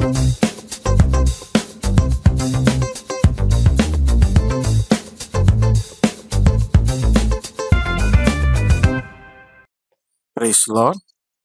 Price Lord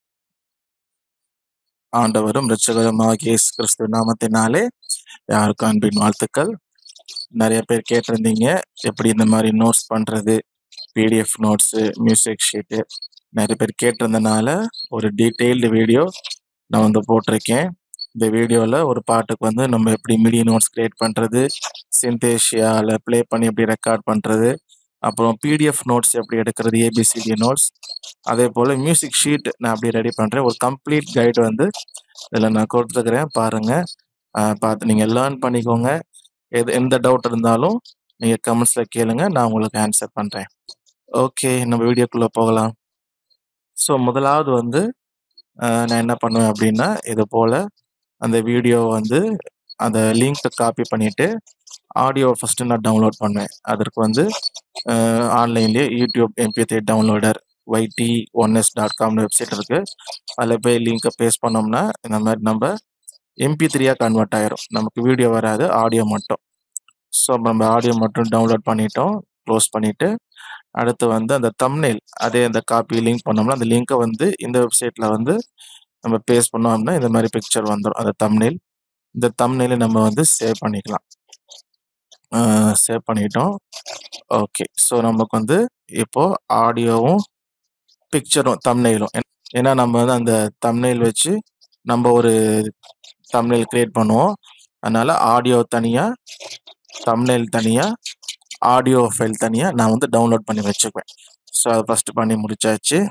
ஆண்டவரும் இரட்சகருமாகிய இயேசு கிறிஸ்து நாமத்தினாலே யாருக்கும் அன்பின் வாழ்த்துக்கள் நிறைய பேர் கேட்டிருந்தீங்க எப்படி இந்த மாதிரி நோட்ஸ் பண்றது பிடிஎஃப் நோட்ஸு மியூசிக் ஷீட்டு நிறைய பேர் கேட்டிருந்தனால ஒரு டீட்டெயில்டு வீடியோ நான் வந்து போட்டிருக்கேன் இந்த வீடியோவில் ஒரு பாட்டுக்கு வந்து நம்ம எப்படி மிடி நோட்ஸ் கிரியேட் பண்ணுறது சிந்தேஷியாவில் ப்ளே பண்ணி எப்படி ரெக்கார்ட் பண்ணுறது அப்புறம் பிடிஎஃப் நோட்ஸ் எப்படி எடுக்கிறது ஏபிசிடி நோட்ஸ் அதே போல் மியூசிக் ஷீட் நான் அப்படியே ரெடி பண்ணுறேன் ஒரு கம்ப்ளீட் கைடு வந்து இதில் நான் கொடுத்துருக்குறேன் பாருங்கள் பார்த்து நீங்கள் லேர்ன் பண்ணிக்கோங்க எது எந்த டவுட் இருந்தாலும் நீங்கள் கமெண்ட்ஸில் கேளுங்க நான் உங்களுக்கு ஆன்சர் பண்ணுறேன் ஓகே நம்ம வீடியோக்குள்ளே போகலாம் ஸோ முதலாவது வந்து அஹ், நான் என்ன பண்ணுவேன் அப்படின்னா இது போல் அந்த வீடியோ வந்து அந்த லிங்க்கை காப்பி பண்ணிவிட்டு ஆடியோ ஃபஸ்ட்டு நான் டவுன்லோட் பண்ணுவேன் அதற்கு வந்து ஆன்லைன்லேயே YouTube MP three downloader YT one S dot காம்னு வெப்சைட் இருக்குது அதில் போய் லிங்கை பேஸ்ட் பண்ணோம்னா இந்த மாதிரி நம்ம எம்பி த்ரீயாக கன்வெர்ட் ஆயிரும் நமக்கு வீடியோ வராது ஆடியோ மட்டும் ஸோ நம்ம ஆடியோ மட்டும் டவுன்லோட் பண்ணிட்டோம் க்ளோஸ் பண்ணிவிட்டு அடுத்து வந்து அந்த தம்னெயில் அதே அந்த காப்பி லிங்க் பண்ணோம்னா அந்த லிங்கை வந்து இந்த வெப்சைட்டில் வந்து நம்ம பேஸ்ட் பண்ணோம் அப்படின்னா இந்த மாதிரி பிக்சர் வந்துடும் அந்த தம்னெயில் இந்த தம்னெயிலை நம்ம வந்து சேவ் பண்ணிக்கலாம் சேவ் பண்ணிட்டோம் ஓகே ஸோ நமக்கு வந்து இப்போ ஆடியோவும் பிக்சரும் தம்னெயிலும் ஏன்னா நம்ம வந்து அந்த தம்னெயில் வச்சு நம்ம ஒரு தம்னெயில் கிரியேட் பண்ணுவோம் அதனால ஆடியோ தனியாக தம்னெயில் தனியாக ஆடியோ ஃபைல் தனியாக நான் வந்து டவுன்லோட் பண்ணி வச்சுக்குவேன் ஸோ அதை ஃபஸ்ட்டு பண்ணி முடிச்சாச்சு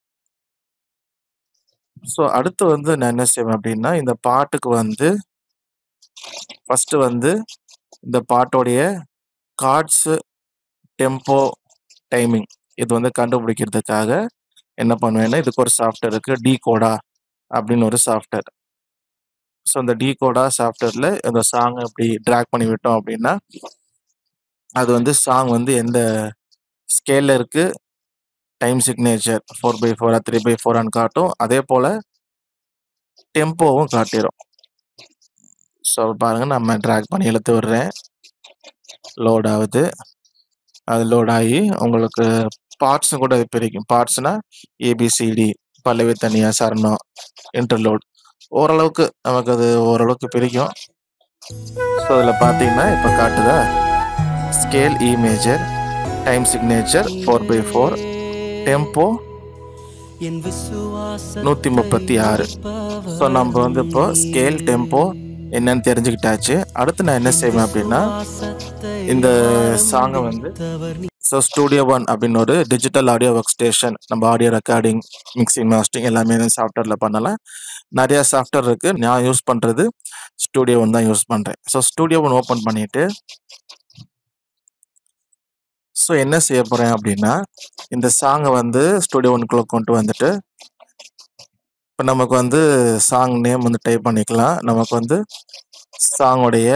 ஸோ அடுத்து வந்து நான் என்ன செய்வேன் அப்படின்னா இந்த பாட்டுக்கு வந்து ஃபஸ்ட்டு வந்து இந்த பாட்டோடைய கார்ட்ஸு டெம்போ டைமிங் இது வந்து கண்டுபிடிக்கிறதுக்காக என்ன பண்ணுவேன்னா இதுக்கு ஒரு சாஃப்ட்வேர் இருக்குது டீ கோடா அப்படின்னு ஒரு சாஃப்ட்வேர் ஸோ இந்த டீ கோடா சாஃப்ட்வேரில் இந்த சாங் இப்படி ட்ராக் பண்ணி விட்டோம் அப்படின்னா அது வந்து சாங் வந்து எந்த ஸ்கேலில் இருக்குது டைம் சிக்னேச்சர் ஃபோர் பை ஃபோரா த்ரீ பை ஃபோரான்னு காட்டும் அதே போல் டெம்போவும் காட்டிடும் ஸோ பாருங்கள் நம்ம ட்ராக் பண்ணி இழுத்து விடுறேன் லோட் ஆகுது அது லோட் ஆகி உங்களுக்கு பார்ட்ஸும் கூட அது பிரிக்கும் பார்ட்ஸ்னா ஏபிசிடி பல்லவி தனியா சரணம் இன்டர்லோட் ஓரளவுக்கு நமக்கு அது ஓரளவுக்கு பிரிக்கும் ஸோ அதில் பார்த்தீங்கன்னா இப்போ காட்டுதா scale E major time signature four by four tempo நூற்றி முப்பத்தி ஆறு ஸோ நம்ம வந்து இப்போ ஸ்கேல் டெம்போ என்னன்னு தெரிஞ்சுக்கிட்டாச்சு அடுத்து நான் என்ன செய்வேன் அப்படின்னா இந்த சாங்கை வந்து ஸோ ஸ்டூடியோ ஒன் அப்படின்னு ஒரு டிஜிட்டல் ஆடியோ ஒர்க் ஸ்டேஷன் நம்ம ஆடியோ ரெக்கார்டிங் மிக்சிங் மாஸ்டிங் எல்லாமே இந்த சாஃப்ட்வேரில் பண்ணலாம் நிறைய சாஃப்ட்வேர் இருக்கு நான் யூஸ் பண்ணுறது ஸ்டூடியோ ஒன் தான் யூஸ் பண்ணுறேன் ஸோ ஸ்டூடியோ ஒன் ஓப்பன் பண்ணிட்டு ஸோ என்ன செய்ய போகிறேன் அப்படின்னா இந்த சாங்கை வந்து ஸ்டூடியோ ஒன்குள்ளே கொண்டு வந்துட்டு இப்போ நமக்கு வந்து சாங் நேம் வந்து டைப் பண்ணிக்கலாம் நமக்கு வந்து சாங்கோடைய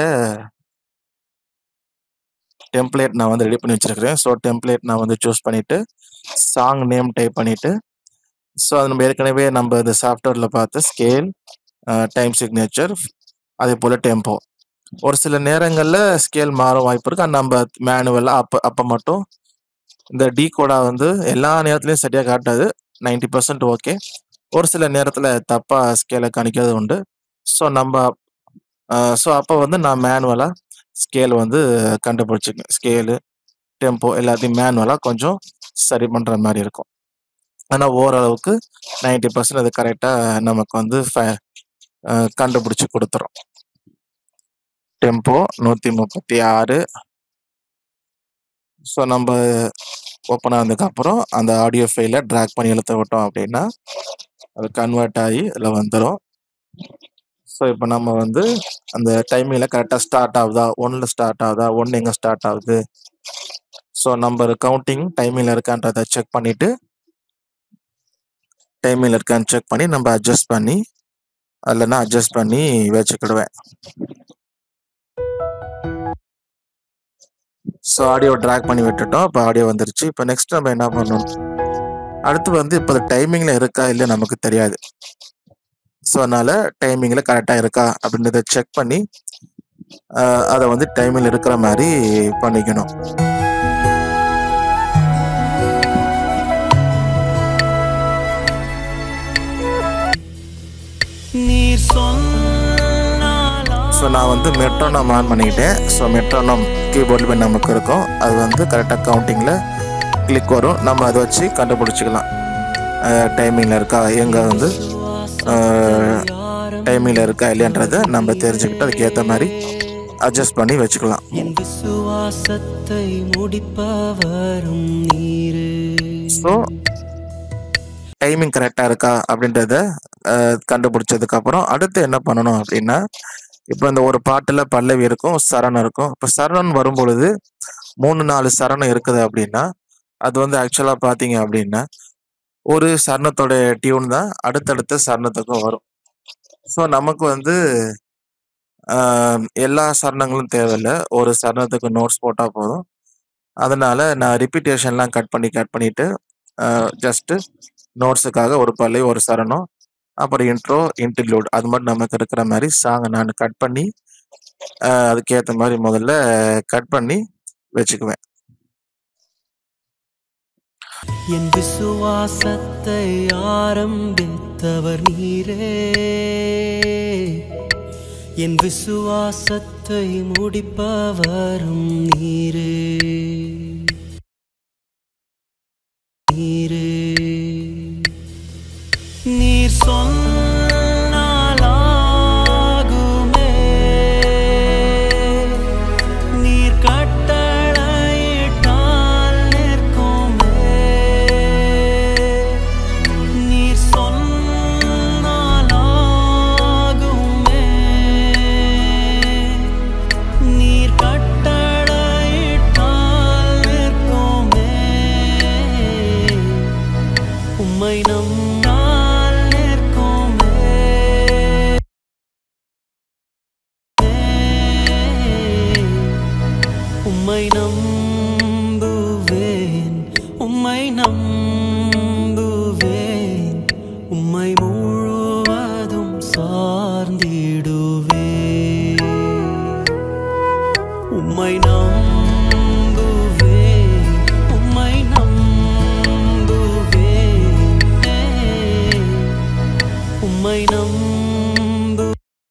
டெம்ப்ளேட் நான் வந்து ரெடி பண்ணி வச்சிருக்கிறேன் ஸோ டெம்ப்ளேட் நான் வந்து சூஸ் பண்ணிட்டு சாங் நேம் டைப் பண்ணிட்டு ஸோ அது நம்ம ஏற்கனவே நம்ம இந்த சாஃப்ட்வேரில் பார்த்து ஸ்கேல் டைம் சிக்னேச்சர் அதே போல் டெம்போ ஒரு சில நேரங்களில் ஸ்கேல் மாறும் வாய்ப்பு இருக்கு ஆனால் நம்ம மேனுவலாக அப்போ அப்போ மட்டும் இந்த டீ கோடா வந்து எல்லா நேரத்துலையும் சரியாக காட்டாது நைன்டி பர்சன்ட் ஓகே ஒரு சில நேரத்தில் தப்பாக ஸ்கேலை கணிக்கிறது உண்டு ஸோ நம்ம ஸோ அப்போ வந்து நான் மேனுவலாக ஸ்கேல் வந்து கண்டுபிடிச்சிக்கேன் ஸ்கேலு டெம்போ எல்லாத்தையும் மேனுவலாக கொஞ்சம் சரி பண்ணுற மாதிரி இருக்கும் ஆனால் ஓரளவுக்கு நைன்டி பர்சன்ட் அது கரெக்டாக நமக்கு வந்து ஃப- அஹ் கண்டுபிடிச்சி கொடுத்துரும் டெம்போ நூற்றி முப்பத்தி ஆறு ஸோ நம்ம ஓப்பன் ஆனதுக்கப்புறம் அந்த ஆடியோ ஃபைலை ட்ராக் பண்ணி இழுத்து விட்டோம் அப்படின்னா அது கன்வெர்ட் ஆகி இதில் வந்துடும் ஸோ இப்போ நம்ம வந்து அந்த டைமிங்கில் கரெக்டாக ஸ்டார்ட் ஆகுதா ஒன்னில் ஸ்டார்ட் ஆகுதா ஒன்று எங்கே ஸ்டார்ட் ஆகுது ஸோ நம்பர் கவுண்டிங் டைமிங்கில் இருக்கான்றதை செக் பண்ணிவிட்டு டைமிங்கில் இருக்கான்னு செக் பண்ணி நம்ம அட்ஜஸ்ட் பண்ணி அதில் நான் அட்ஜஸ்ட் பண்ணி வச்சுக்கிடுவேன் ஸோ ஆடியோ ட்ராக் பண்ணி விட்டுட்டோம் இப்போ ஆடியோ வந்துருச்சு இப்போ நெக்ஸ்ட் நம்ம என்ன பண்ணணும் அடுத்து வந்து இப்போ டைமிங்கில் இருக்கா இல்லை நமக்கு தெரியாது ஸோ அதனால டைமிங்கில் கரெக்டாக இருக்கா அப்படின்றத செக் பண்ணி ஆஹ் அதை வந்து டைமில் இருக்கிற மாதிரி பண்ணிக்கணும் நீர் சொன்னாலா ஸோ நான் வந்து மெட்ரோனம் ஆன் பண்ணிக்கிட்டேன் ஸோ மெட்ரோனம் கீபோர்டில் நமக்கு இருக்கும் அது வந்து கரெக்டாக கவுண்டிங்கில் கிளிக் வரும் நம்ம அதை வச்சு கண்டுபிடிச்சிக்கலாம் டைமிங்கில் இருக்கா எங்கே வந்து டைமிங்கில் இருக்கா இல்லையன்றதை நம்ம தெரிஞ்சுக்கிட்டு அதுக்கேற்ற மாதிரி அட்ஜஸ்ட் பண்ணி வச்சுக்கலாம் என் விசுவாசத்தை முடிப்பவரும் நீரு ஸோ டைமிங் கரெக்டாக இருக்கா அப்படின்றத அஹ், கண்டுபிடிச்சதுக்கப்புறம் அடுத்து என்ன பண்ணணும் அப்படின்னா இப்போ இந்த ஒரு பாட்டில் பல்லவி இருக்கும் சரணம் இருக்கும் இப்போ சரணம் வரும் பொழுது மூணு நாலு சரணம் இருக்குது அப்படின்னா அது வந்து ஆக்சுவலாக பார்த்தீங்க அப்படின்னா ஒரு சரணத்தோட டியூன் தான் அடுத்தடுத்த சரணத்துக்கும் வரும் ஸோ நமக்கு வந்து ஆஹ், எல்லா சரணங்களும் தேவையில்லை ஒரு சரணத்துக்கு நோட்ஸ் போட்டால் போதும் அதனால நான் ரிப்பீட்டேஷன்லாம் கட் பண்ணி கட் பண்ணிட்டு ஜஸ்ட்டு நோட்ஸுக்காக ஒரு பல்லி ஒரு சரணம் அப்புறம் இன்ட்ரோ இன்டர்லூட் அது மட்டும் நமக்கு இருக்கிற மாதிரி சாங்கை நான் கட் பண்ணி ஆஹ், அதுக்கேற்ற மாதிரி முதல்ல கட் பண்ணி வச்சுக்குவேன் என் விசுவாசத்தை ஆரம்பித்தவர் நீரே என் விசுவாசத்தை முடிப்பவரும் நீரே நீரே நீர் சொன்னாலாகுமே நீர் கட்டளையிட்டால் நிற்குமே நீர் சொன்னாலாகுமே நீர் கட்டளையிட்டால் நிற்குமே உம்மை நம்பால் நிற்குமே உம்மை நம்புவேன் உம்மை நம்புவேன் உம்மை முழுவதும் சார்ந்திடுவேன் உம்மை நம்புவேன் உம்மை நம்புவேன் உம்மை நம்பு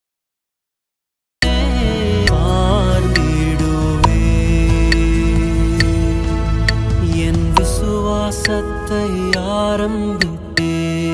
பார்த்திடுவேன். என் விசுவாசத்தை ஆரம்பித்தே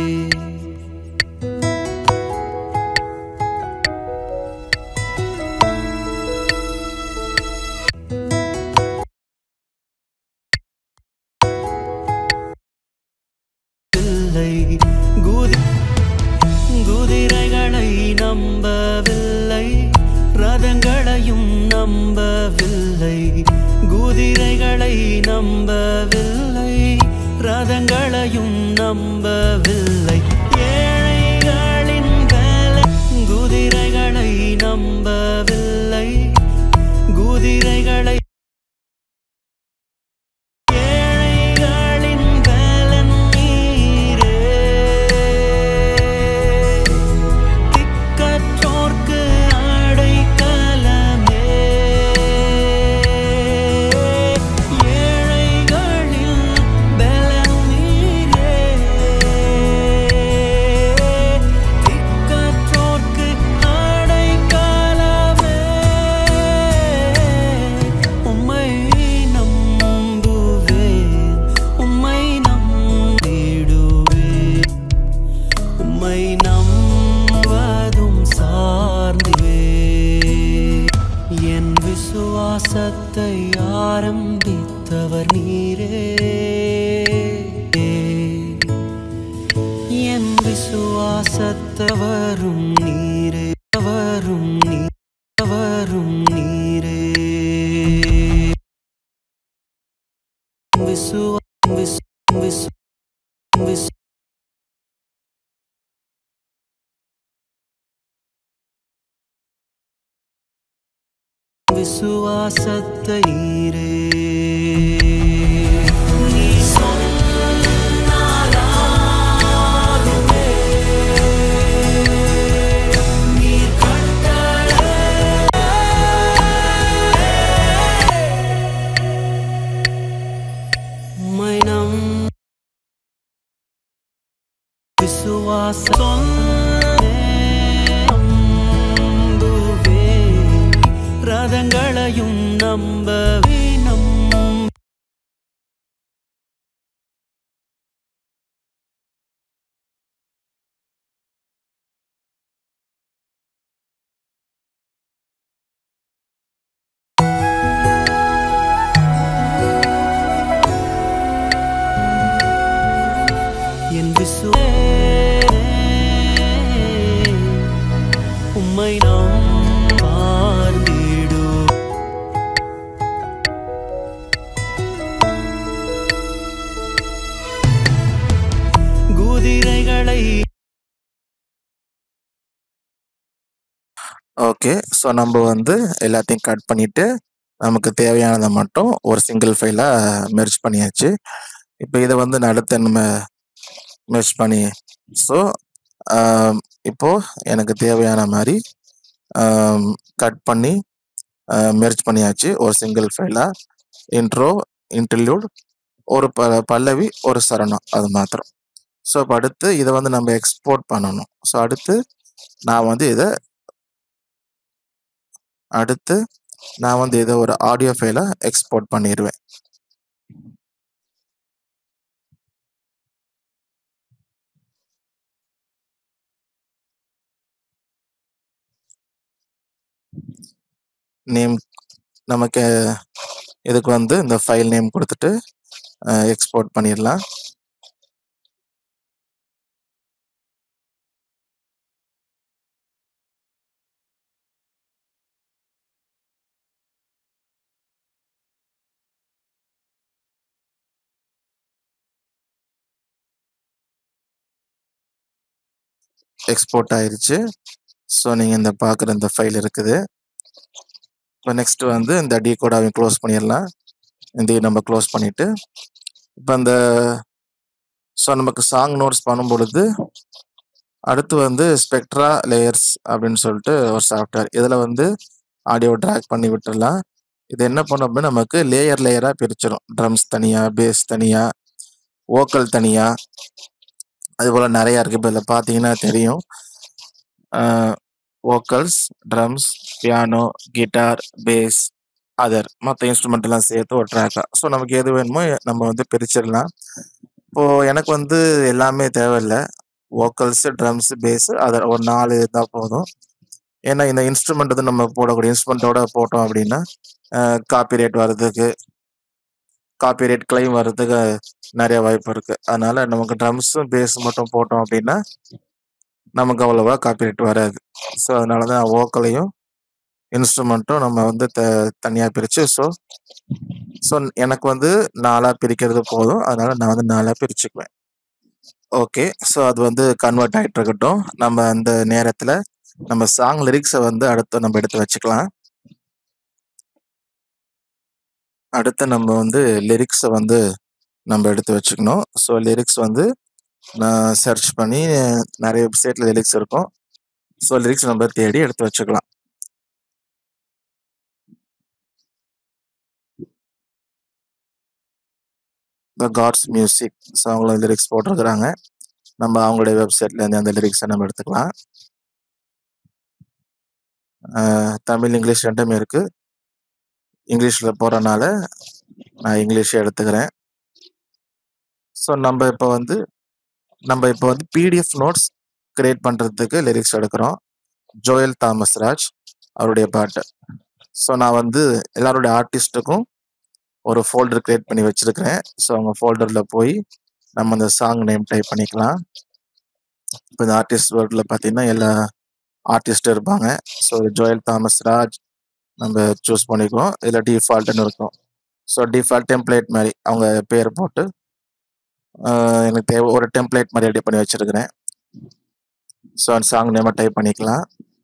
இல்லை குதி குதிரைகளை நம்பவில்லை ரதங்களையும் நம்பவில்லை குதிரைகளை நம்பவில்லை ரதங்களையும் நம்பவில்லை ஏழைகளின் பல குதிரைகளை நம்பவில்லை குதிரைகளை ஏழைகளின் பலன் நீரே. திக்கற்றோர்க்கு அடைக்கலமே. ஏழைகளின் பலன் நீரே. திக்கற்றோர்க்கு அடைக்கலமே. உம்மை நம்புவேன் உம்மை நம்பிடுவேன் உம்மை நம்புவதும் சார்ந்துவே என் விசுவாசத்தை ஆரம்பித்தவர் நீரே என் விசுவாசத்தவரும் நீரே அவரும் நீ அவரும் நீரே விசுவா விசு விசு விசு விசுவாசத்தை நீரே நீ சொன்னாலாகுமே. விசுவாச நம்புவே ரதங்களையும் நம்பவே நம் என் விசுவே உம்மை நாம் பார்த்திடு குதிரைகளை ஓகே ஸோ நம்ம வந்து எல்லாத்தையும் கட் பண்ணிட்டு நமக்கு தேவையானதை மட்டும் ஒரு சிங்கிள் ஃபைலாக மெர்ஜ் பண்ணியாச்சு இப்போ இதை வந்து நான் அடுத்து நம்ம மெர்ஜ் பண்ணி ஸோ இப்போ எனக்கு தேவையான மாதிரி கட் பண்ணி மெர்ஜ் பண்ணியாச்சு ஒரு சிங்கிள் ஃபைலாக இன்ட்ரோ இன்டர்லியூட் ஒரு ப பல்லவி ஒரு சரணம் அது மாத்திரம் ஸோ இப்போ அடுத்து இதை வந்து நம்ம எக்ஸ்போர்ட் பண்ணணும் ஸோ அடுத்து நான் வந்து இதை அடுத்து நான் வந்து இதை ஒரு ஆடியோ ஃபைலை எக்ஸ்போர்ட் பண்ணிடுவேன் நேம் நமக்கு இதுக்கு வந்து இந்த ஃபைல் நேம் கொடுத்துட்டு எக்ஸ்போர்ட் பண்ணிடலாம் எக்ஸ்போர்ட் ஆயிருச்சு ஸோ நீங்கள் இந்த பார்க்குற இந்த ஃபைல் இருக்குது இப்போ நெக்ஸ்ட் வந்து இந்த டி கோடாவையும் க்ளோஸ் பண்ணிடலாம் இதையும் நம்ம க்ளோஸ் பண்ணிட்டு இப்போ அந்த ஸோ நமக்கு சாங் நோட்ஸ் பண்ணும் பொழுது அடுத்து வந்து ஸ்பெக்ட்ரா லேயர்ஸ் அப்படின்னு சொல்லிட்டு ஒரு சாஃப்ட்வேர் இதில் வந்து ஆடியோ ட்ராக் பண்ணி விட்டுறலாம் இது என்ன பண்ணும் அப்படின்னா நமக்கு லேயர் லேயராக பிரிச்சிடும் ட்ரம்ஸ் தனியாக பேஸ் தனியாக வோக்கல் தனியாக அது போல் நிறையா இருக்குது இப்போ இதில் பார்த்தீங்கன்னா தெரியும் vocals drums piano guitar bass other மற்ற இன்ஸ்ட்ருமெண்ட் எல்லாம் சேர்த்து ஒரு ட்ராக்காக ஸோ நமக்கு எது வேணுமோ நம்ம வந்து பிரிச்சிடலாம் இப்போது எனக்கு வந்து எல்லாமே தேவையில்லை வோக்கல்ஸு ட்ரம்ஸு பேஸு அதர் ஒரு நாலு இருந்தால் போதும் ஏன்னா இந்த இன்ஸ்ட்ருமெண்ட் வந்து நம்ம போடக்கூடிய இன்ஸ்ட்ருமெண்ட்டோட போட்டோம் அப்படின்னா காப்பி ரேட் வர்றதுக்கு காப்பி ரேட் கிளைம் வர்றதுக்கு நிறைய வாய்ப்பு இருக்கு அதனால நமக்கு ட்ரம்ஸும் பேஸ் மட்டும் போட்டோம் அப்படின்னா நமக்கு அவ்வளோவா காப்பி ரேட் வராது ஸோ அதனால தான் வோக்கலையும் இன்ஸ்ட்ருமெண்ட்டும் நம்ம வந்து த தனியாக பிரித்து ஸோ ஸோ எனக்கு வந்து நாலாக பிரிக்கிறது போதும் அதனால நான் வந்து நாலாக பிரிச்சுக்குவேன் ஓகே ஸோ அது வந்து கன்வெர்ட் ஆகிட்டு இருக்கட்டும் நம்ம அந்த நேரத்தில் நம்ம சாங் லிரிக்ஸை வந்து அடுத்து நம்ம எடுத்து வச்சுக்கலாம் அடுத்து நம்ம வந்து லிரிக்ஸை வந்து நம்ம எடுத்து வச்சுக்கணும் ஸோ லிரிக்ஸ் வந்து நான் சர்ச் பண்ணி நிறைய வெப்சைட்டில் லிரிக்ஸ் இருக்கும் ஸோ லிரிக்ஸ் நம்ம தேடி எடுத்து வச்சுக்கலாம் த காட்ஸ் மியூசிக் ஸோ அவங்கள லிரிக்ஸ் போட்டிருக்கிறாங்க நம்ம அவங்களுடைய வெப்சைட்லேருந்து அந்த லிரிக்ஸை நம்ம எடுத்துக்கலாம் அஹ் தமிழ் இங்கிலீஷ் ரெண்டுமே இருக்குது இங்கிலீஷில் போகிறனால நான் இங்கிலீஷே எடுத்துக்கிறேன் ஸோ நம்ம இப்போ வந்து நம்ம இப்போ வந்து பிடிஎஃப் நோட்ஸ் கிரியேட் பண்ணுறதுக்கு லிரிக்ஸ் எடுக்கிறோம் ஜோயல் தாமஸ் ராஜ் அவருடைய பாட்டு ஸோ நான் வந்து எல்லாருடைய ஆர்டிஸ்ட்டுக்கும் ஒரு ஃபோல்டர் கிரியேட் பண்ணி வச்சிருக்கிறேன் ஸோ அவங்க ஃபோல்டரில் போய் நம்ம அந்த சாங் நேம் டைப் பண்ணிக்கலாம் இப்போ இந்த ஆர்டிஸ்ட் வேர்டில் பார்த்தீங்கன்னா எல்லா ஆர்டிஸ்ட்டும் இருப்பாங்க ஸோ ஜோயல் தாமஸ் ராஜ் நம்ம சூஸ் பண்ணிக்குவோம் இதில் டிஃபால்ட்னு இருக்கும் ஸோ டிஃபால்ட் டெம்ப்ளேட் மாதிரி அவங்க பேர் போட்டு ஆஹ் எனக்கு தேவை ஒரு டெம்ப்ளேட் மாதிரி ரெடி பண்ணி வச்சிருக்கிறேன் ஸோ அந்த சாங் நேமை டைப் பண்ணிக்கலாம்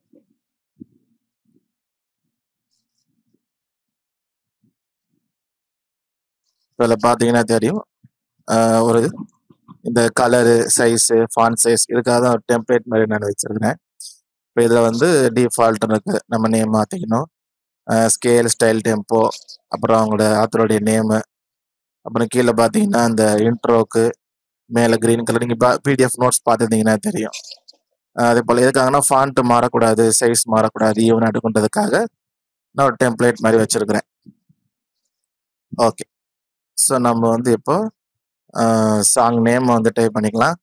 இதில் பார்த்தீங்கன்னா தெரியும் ஆஹ் ஒரு இந்த கலரு சைஸு ஃபான் சைஸ் இதுக்காக தான் ஒரு டெம்ப்ளேட் மாதிரி நான் வச்சிருக்கிறேன் இப்போ இதில் வந்து டிஃபால்ட் இருக்கு நம்ம நேம் மாற்றிக்கணும் ஸ்கேல் ஸ்டைல் டெம்போ அப்புறம் அவங்களோட ஆத்தருடைய நேமு அப்புறம் கீழே பார்த்தீங்கன்னா அந்த இன்ட்ரோக்கு மேலே கிரீன் கலர் நீங்கள் பிடிஎஃப் நோட்ஸ் பார்த்துருந்தீங்கன்னா தெரியும் அஹ் அதே போல் எதுக்காகனா ஃபாண்ட் மாறக்கூடாது சைஸ் மாறக்கூடாது ஈவன் எடுக்குன்றதுக்காக நான் ஒரு டெம்ப்ளேட் மாதிரி வச்சிருக்கிறேன் ஓகே ஸோ நம்ம வந்து இப்போ சாங் நேம் வந்து டைப் பண்ணிக்கலாம்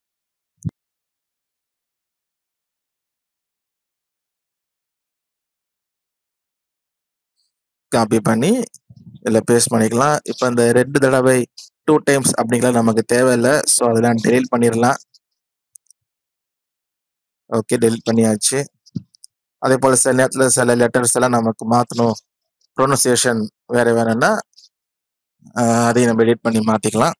காப்பி பண்ணி இதில் பேஸ்ட் பண்ணிக்கலாம் இப்போ இந்த ரெண்டு தடவை டூ டைம்ஸ் அப்படிங்கலாம் நமக்கு தேவையில்லை ஸோ அதெல்லாம் டெலிட் பண்ணிடலாம் ஓகே டெலிட் பண்ணியாச்சு அதே போல் சில நேரத்தில் சில லெட்டர்ஸ் எல்லாம் நமக்கு மாற்றணும் ப்ரொனன்சியேஷன் வேற வேணும்னா ஆஹ் அதையும் நம்ம எடிட் பண்ணி மாற்றிக்கலாம்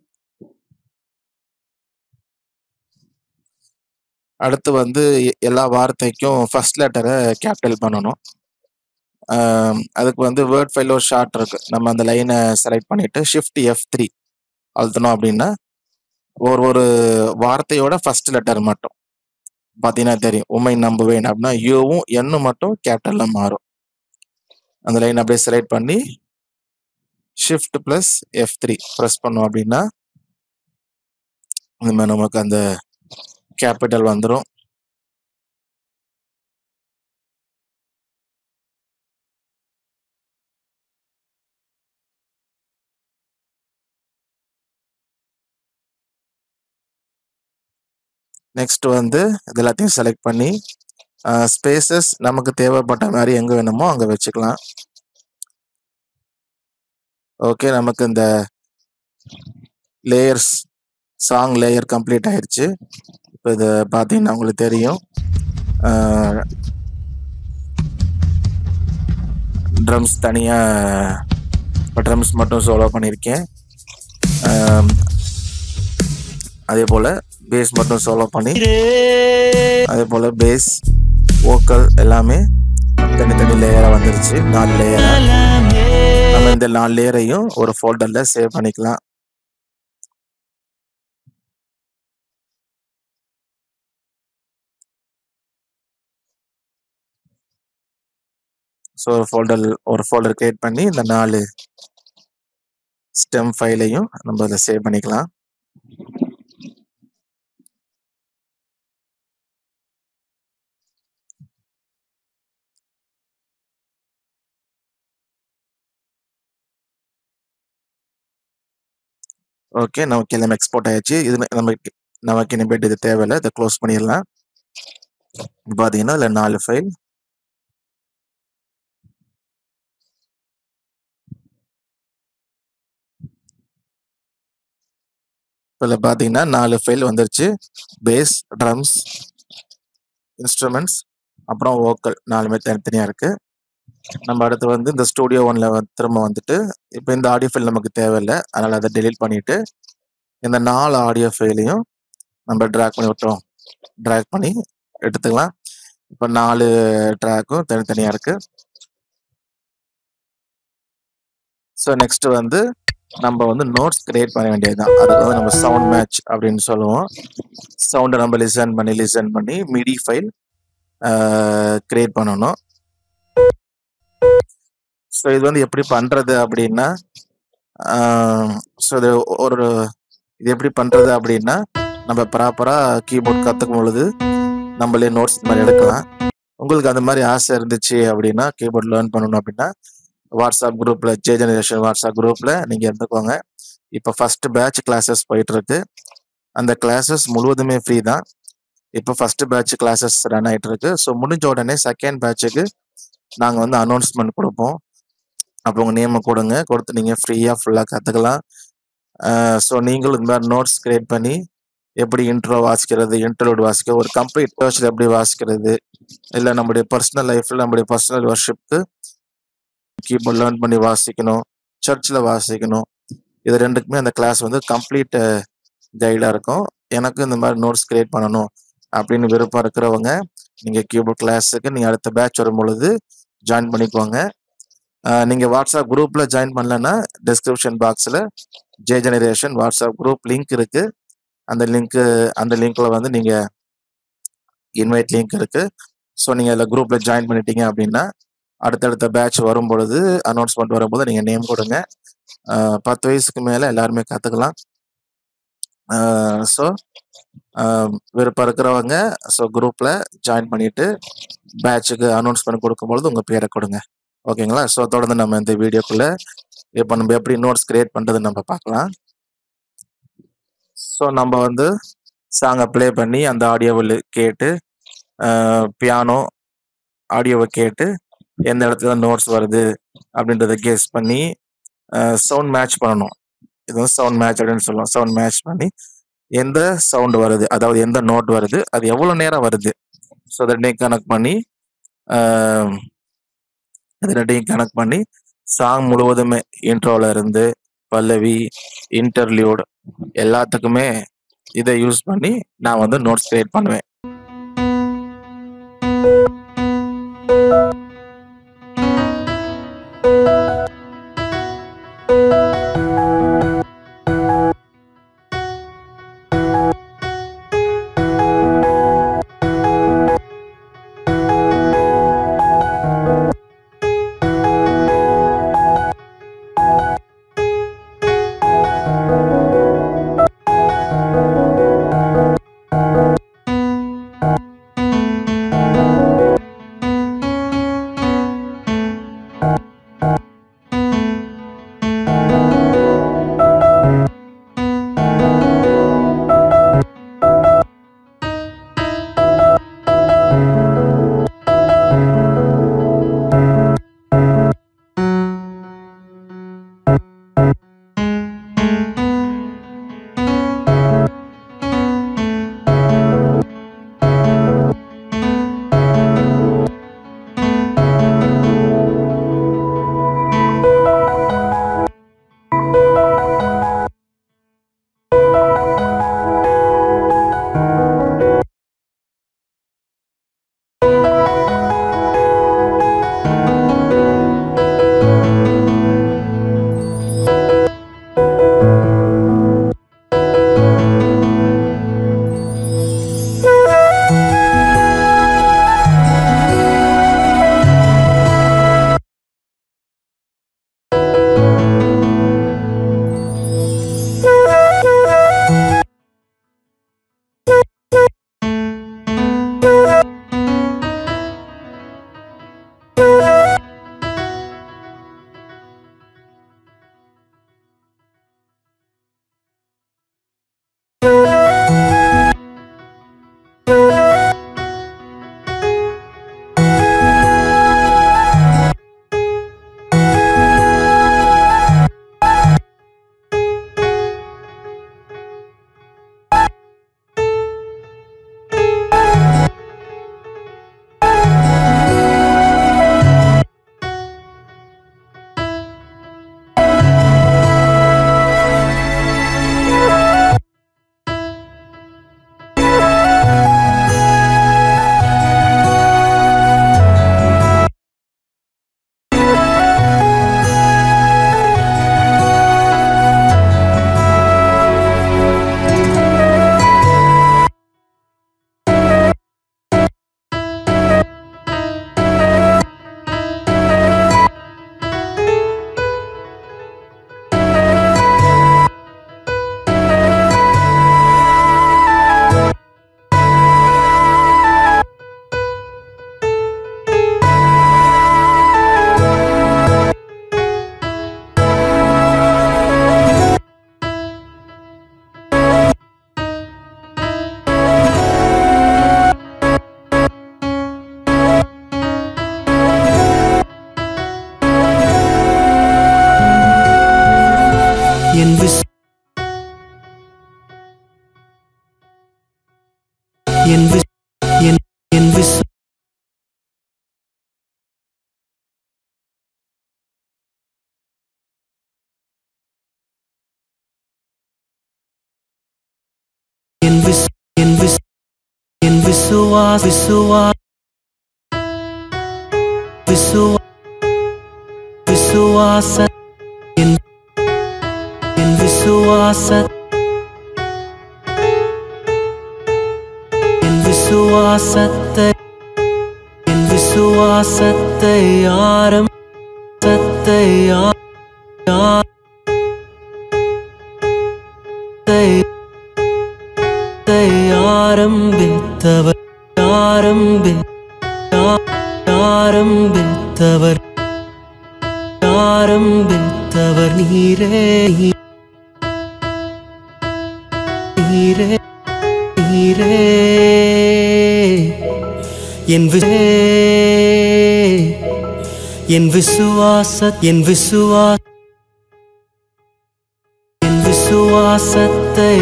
அடுத்து வந்து எ- எல்லா வார்த்தைக்கும் ஃபர்ஸ்ட் லெட்டரை கேபிட்டல் பண்ணணும் ஆம், அதுக்கு வந்து வேர்ட் ஃபைல் ஒரு ஷார்ட் இருக்கு நம்ம அந்த லைனை செலக்ட் பண்ணிட்டு ஷிஃப்ட் எஃப் த்ரீ அழுத்தணும் அப்படின்னா ஒரு ஒரு வார்த்தையோட ஃபர்ஸ்ட் லெட்டர் மட்டும் பார்த்தீங்கன்னா தெரியும் உண்மை நம்புவேன் அப்படின்னா யூவும் என்னும் மட்டும் கேபிட்டல்ல மாறும் அந்த லைன் அப்படியே செலக்ட் பண்ணி shift plus F three press பண்ணோம் அப்படின்னா இந்த மாதிரி நமக்கு அந்த கேபிட்டல் வந்துடும் நெக்ஸ்ட் வந்து இது எல்லாத்தையும் செலக்ட் பண்ணி ஸ்பேசஸ் நமக்கு தேவைப்பட்ட மாதிரி எங்க வேணுமோ அங்க வச்சுக்கலாம் ஓகே நமக்கு இந்த லேயர்ஸ் சாங் லேயர் கம்ப்ளீட் ஆயிடுச்சு இப்போ இது பார்த்தீங்கன்னா உங்களுக்கு தெரியும் ட்ரம்ஸ் தனியாக இப்போ ட்ரம்ஸ் மட்டும் சோலோ பண்ணியிருக்கேன் ஆம், அதே போல் பேஸ் மட்டும் சோலோ பண்ணி அதே போல் பேஸ் வோக்கல் எல்லாமே தனித்தனி லேயராக வந்துருச்சு நாலு லேயராக நம்ம இந்த நாலு லேயரையும் ஒரு ஃபோல்டரில் சேவ் பண்ணிக்கலாம் ஸோ ஒரு ஃபோல்டர் ஒரு ஃபோல்டர் கிரியேட் பண்ணி இந்த நாலு ஸ்டெம் ஃபைலையும் நம்ம அதில் சேவ் பண்ணிக்கலாம் ஓகே நமக்கு எல்லாமே எக்ஸ்போர்ட் ஆயிடுச்சு இது நமக்கு நமக்கு இனிமேட்டு இது தேவையில்லை இதை க்ளோஸ் பண்ணிடலாம் இப்போ பார்த்தீங்கன்னா இதில் நாலு ஃபைல் இதில் பார்த்தீங்கன்னா நாலு ஃபைல் வந்துருச்சு பேஸ் ட்ரம்ஸ் இன்ஸ்ட்ருமெண்ட்ஸ் அப்புறம் வோக்கல் நாலுமே தனித்தனியாக இருக்கு நம்ம அடுத்து வந்து இந்த ஸ்டூடியோ ஒன்ல திரும்ப வந்துட்டு இப்போ இந்த ஆடியோ ஃபைல் நமக்கு தேவையில்லை அதனால அதை டெலீட் பண்ணிட்டு இந்த நாலு ஆடியோ ஃபைலையும் நம்ம ட்ராக் பண்ணி விட்டோம் ட்ராக் பண்ணி எடுத்துக்கலாம் இப்போ நாலு ட்ராக்கும் தனித்தனியாக இருக்கு ஸோ நெக்ஸ்ட் வந்து நம்ம வந்து நோட்ஸ் கிரியேட் பண்ண வேண்டியதுதான் அதுக்கு வந்து நம்ம சவுண்ட் மேட்ச் அப்படின்னு சொல்லுவோம் சவுண்டை நம்ம லிசன் பண்ணி லிசன் பண்ணி மிடி ஃபைல் கிரியேட் பண்ணணும் ஸோ இது வந்து எப்படி பண்றது அப்படின்னா ஸோ இது ஒரு இது எப்படி பண்றது அப்படின்னா நம்ம ப்ராப்பரா கீபோர்ட் கத்துக்கும் பொழுது நம்மளே நோட்ஸ் மாதிரி எடுக்கலாம் உங்களுக்கு அந்த மாதிரி ஆசை இருந்துச்சு அப்படின்னா கீபோர்ட் லேர்ன் பண்ணணும் அப்படின்னா வாட்ஸ்அப் குரூப்ல ஜே ஜெனரேஷன் வாட்ஸ்அப் குரூப்ல நீங்க இருந்துக்கோங்க இப்போ ஃபர்ஸ்ட் பேட்ச் கிளாஸஸ் போயிட்டு இருக்கு அந்த கிளாஸஸ் முழுவதுமே ஃப்ரீ தான் இப்போ ஃபர்ஸ்ட் பேட்ச் கிளாஸஸ் ரன் ஆயிட்டு இருக்கு ஸோ முடிஞ்ச உடனே செகண்ட் பேட்சுக்கு நாங்க வந்து அனௌன்ஸ்மெண்ட் கொடுப்போம் அப்போ உங்க நேமை கொடுங்க கொடுத்து நீங்க ஃப்ரீயா ஃபுல்லா கத்துக்கலாம் ஸோ நீங்களும் இந்த மாதிரி நோட்ஸ் கிரியேட் பண்ணி எப்படி இன்ட்ரோ வாசிக்கிறது இன்டர்லூட் வாசிக்க ஒரு கம்ப்ளீட் சர்ச்சில் எப்படி வாசிக்கிறது இல்லை நம்முடைய பர்சனல் லைஃப்ல நம்முடைய பர்சனல் ஒர்ஷிப்க்கு கீபோர்ட் லேர்ன் பண்ணி வாசிக்கணும் சர்ச்சில் வாசிக்கணும் இது ரெண்டுக்குமே அந்த கிளாஸ் வந்து கம்ப்ளீட் கைடாக இருக்கும் எனக்கு இந்த மாதிரி நோட்ஸ் கிரியேட் பண்ணணும் அப்படின்னு விருப்பம் இருக்கிறவங்க நீங்கள் கீபோர்ட் கிளாஸுக்கு நீங்கள் அடுத்த பேட்ச் வரும் பொழுது ஜாயின் பண்ணிக்கோங்க ஆஹ் நீங்க வாட்ஸ்அப் குரூப்ல ஜாயின் பண்ணலன்னா டிஸ்கிரிப்ஷன் பாக்ஸ்ல J generation WhatsApp group link இருக்கு அந்த லிங்க் அந்த லிங்க்ல வந்து நீங்க இன்வைட் லிங்க் இருக்கு ஸோ நீங்க அதில் குரூப்ல ஜாயின் பண்ணிட்டீங்க அப்படின்னா அடுத்தடுத்த பேட்ச் வரும் பொழுது அனௌன்ஸ்மெண்ட் வரும்போது நீங்க நேம் கொடுங்க ஆஹ் பத்து வயசுக்கு மேல எல்லாருமே கத்துக்கலாம் ஸோ விருப்பம் இருக்கிறவங்க ஸோ குரூப்பில் ஜாயின் பண்ணிட்டு பேட்சுக்கு அனௌன்ஸ்மெண்ட் கொடுக்கும்பொழுது உங்கள் பேரை கொடுங்க ஓகேங்களா ஸோ தொடர்ந்து நம்ம இந்த வீடியோக்குள்ளே இப்போ நம்ம எப்படி நோட்ஸ் கிரியேட் பண்ணுறதுன்னு நம்ம பார்க்கலாம் ஸோ நம்ம வந்து சாங்கை ப்ளே பண்ணி அந்த ஆடியோவில் கேட்டு பியானோ ஆடியோவை கேட்டு எந்த இடத்துல நோட்ஸ் வருது அப்படின்றத கெஸ் பண்ணி சவுண்ட் மேட்ச் பண்ணணும் இது வந்து சவுண்ட் மேட்ச் அப்படின்னு சொல்லுவோம் சவுண்ட் மேட்ச் பண்ணி எந்த சவுண்ட் வருது அதாவது எந்த நோட் வருது அது எவ்வளோ நேரம் வருது ஸோ அதை ரெண்டையும் கனெக்ட் பண்ணி ஆஹ், அது ரெண்டையும் கனெக்ட் பண்ணி சாங் முழுவதுமே இன்ட்ரோல இருந்து பல்லவி இன்டர்லியூட் எல்லாத்துக்குமே இதை யூஸ் பண்ணி நான் வந்து நோட்ஸ் கிரியேட் பண்ணுவேன் என் விஸ் என் விஸ் என் என் விஸ் என் விஸ் என் விஸ் என் விசுவா விசுவா விசுவா விசுவாச என் என் விசுவாச என் விசுவாசத்தை என் விசுவாசத்தை ஆரம் சத்தை ஆ- ஆ- தை- ஆரம்பித்தவர் ஆரம்பி ஆ- ஆரம்பித்தவர் ஆரம்பித்தவர் நீரே நீரே நீரே என் வி- என் விசுவாச என் விசுவா என் விசுவாசத்தை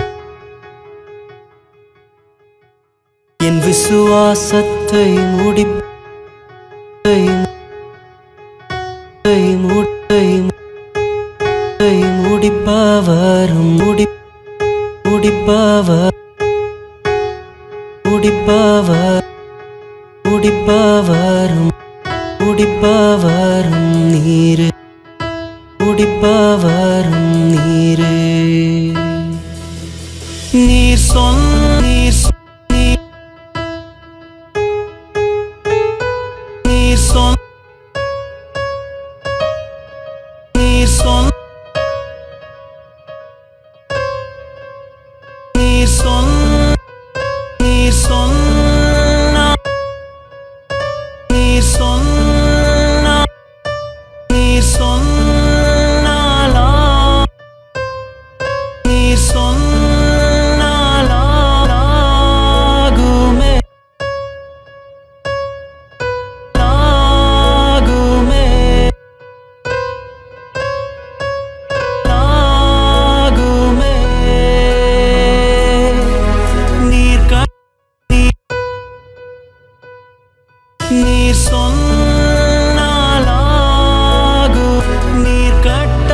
என் விசுவாசத்தை முடிப்பை முடி முடிப்பவரும் முடி முடிப்பவர் முடிப்பவர் முடிப்பவரும் முடிப்பவரும் நீரு முடிப்பவரும் நீரு நீர் சொல் நீர் சொல் நீர் நீர் சொல் நீர் சொல் நீர் சொல் நீர் சொன்னா நீர் சொன்னா நீர் சொன்னாலா நீர் சொன்னாலாகுமே லாகுமே லாகுமே நீர் க நீர் நீர் சொன்னாலாகு நீர் கட்ட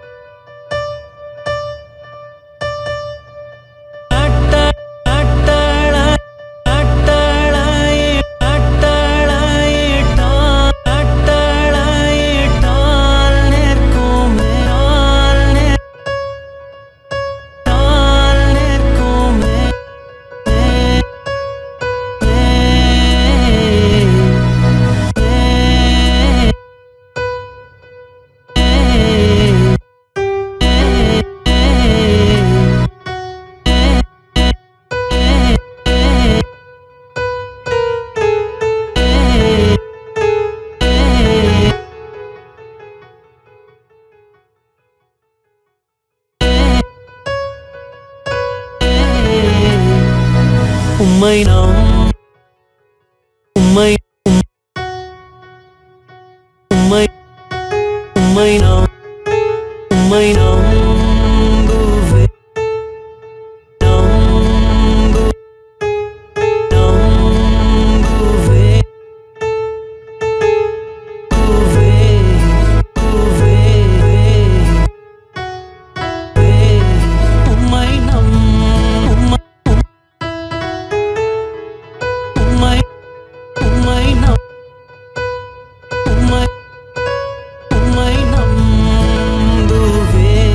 கட்ட கட்டள கட்டளையை கட்டளையிட்டால் கட்டளையிட்டால் நிற்குமே ஆள் நிற்- ஆள் நிற்குமே உம்மை நாம் உம்மை உம்- உம்மை உம்மை நாம் உம்மை நம்புவே நம்பு நம்புவே நம்புவே நம்புவே உம்மை நம் உம்மை உம்மை உம்மை நம் உம்மை உம்மை நம்புவே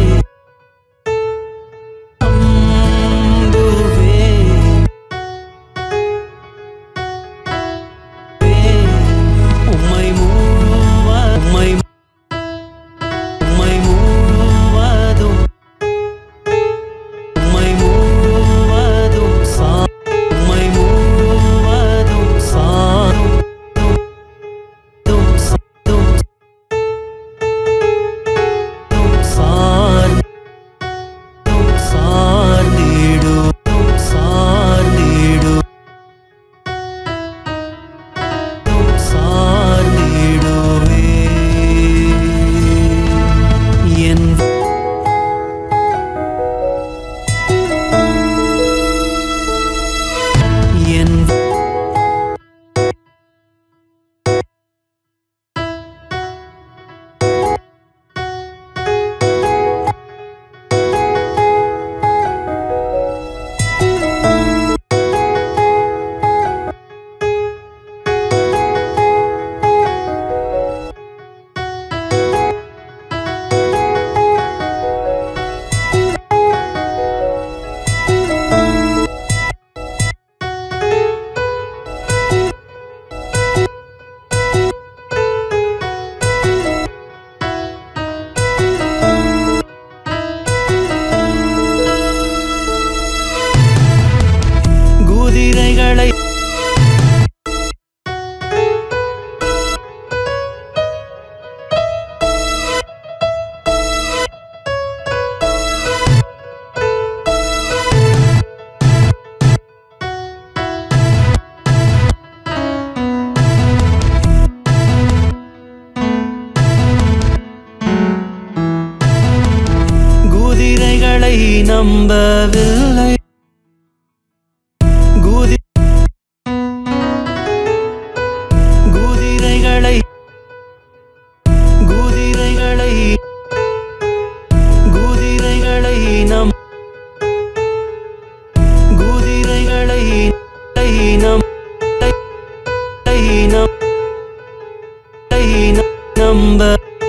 நம்ப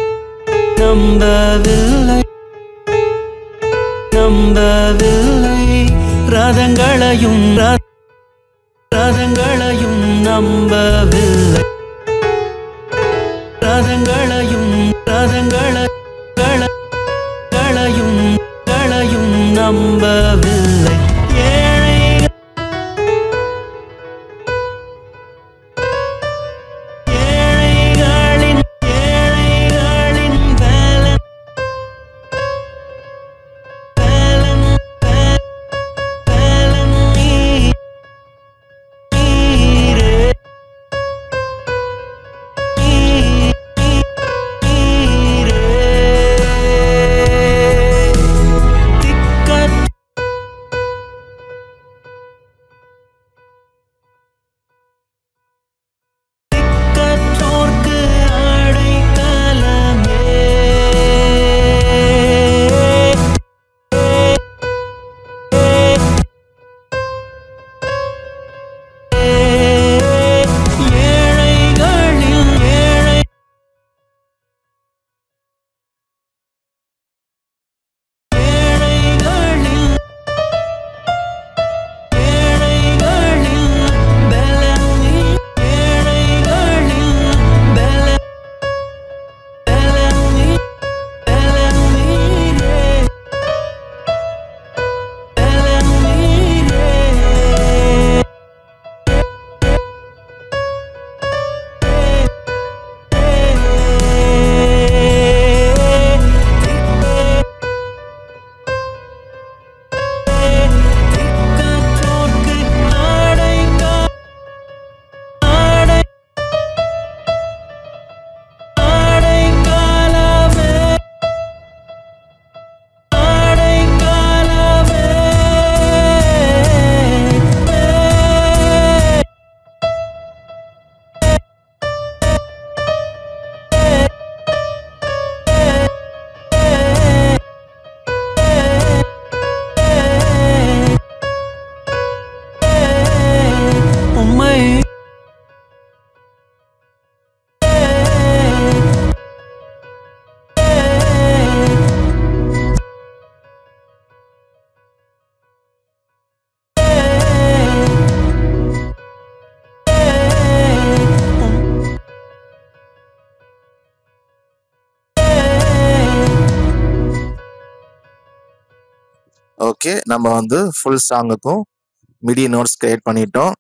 நம்பவில்லை நம்பவில்லை ரதங்களையும் ர- ரதங்களையும் நம்பவில்லை ரதங்களையும் ரதங்கள கள- களையும் களையும் நம்பவில்லை ஏழைகள் ஏழைகளின் ஏழைகளின் பலன் பலன் ப- பலன் நீ- நீரே நீ- நீ- நீரே திக்கற்ற திக்கற்றோர்க்கு அடைக்கலமே ஏழைகளில் ஏழை ஏழைகளில் ஏழைகளில் பலனி ஏழைகளில் பல பலனி பலனீரே பலனீரே திக்கற்றோர்க்கு அடைக்க அடை அடைக்கலமே அடைக்கலமே உம்மை ஓகே நம்ம வந்து ஃபுல் சாங்குக்கும் மிடி நோட்ஸ் கிரியேட் பண்ணிட்டோம்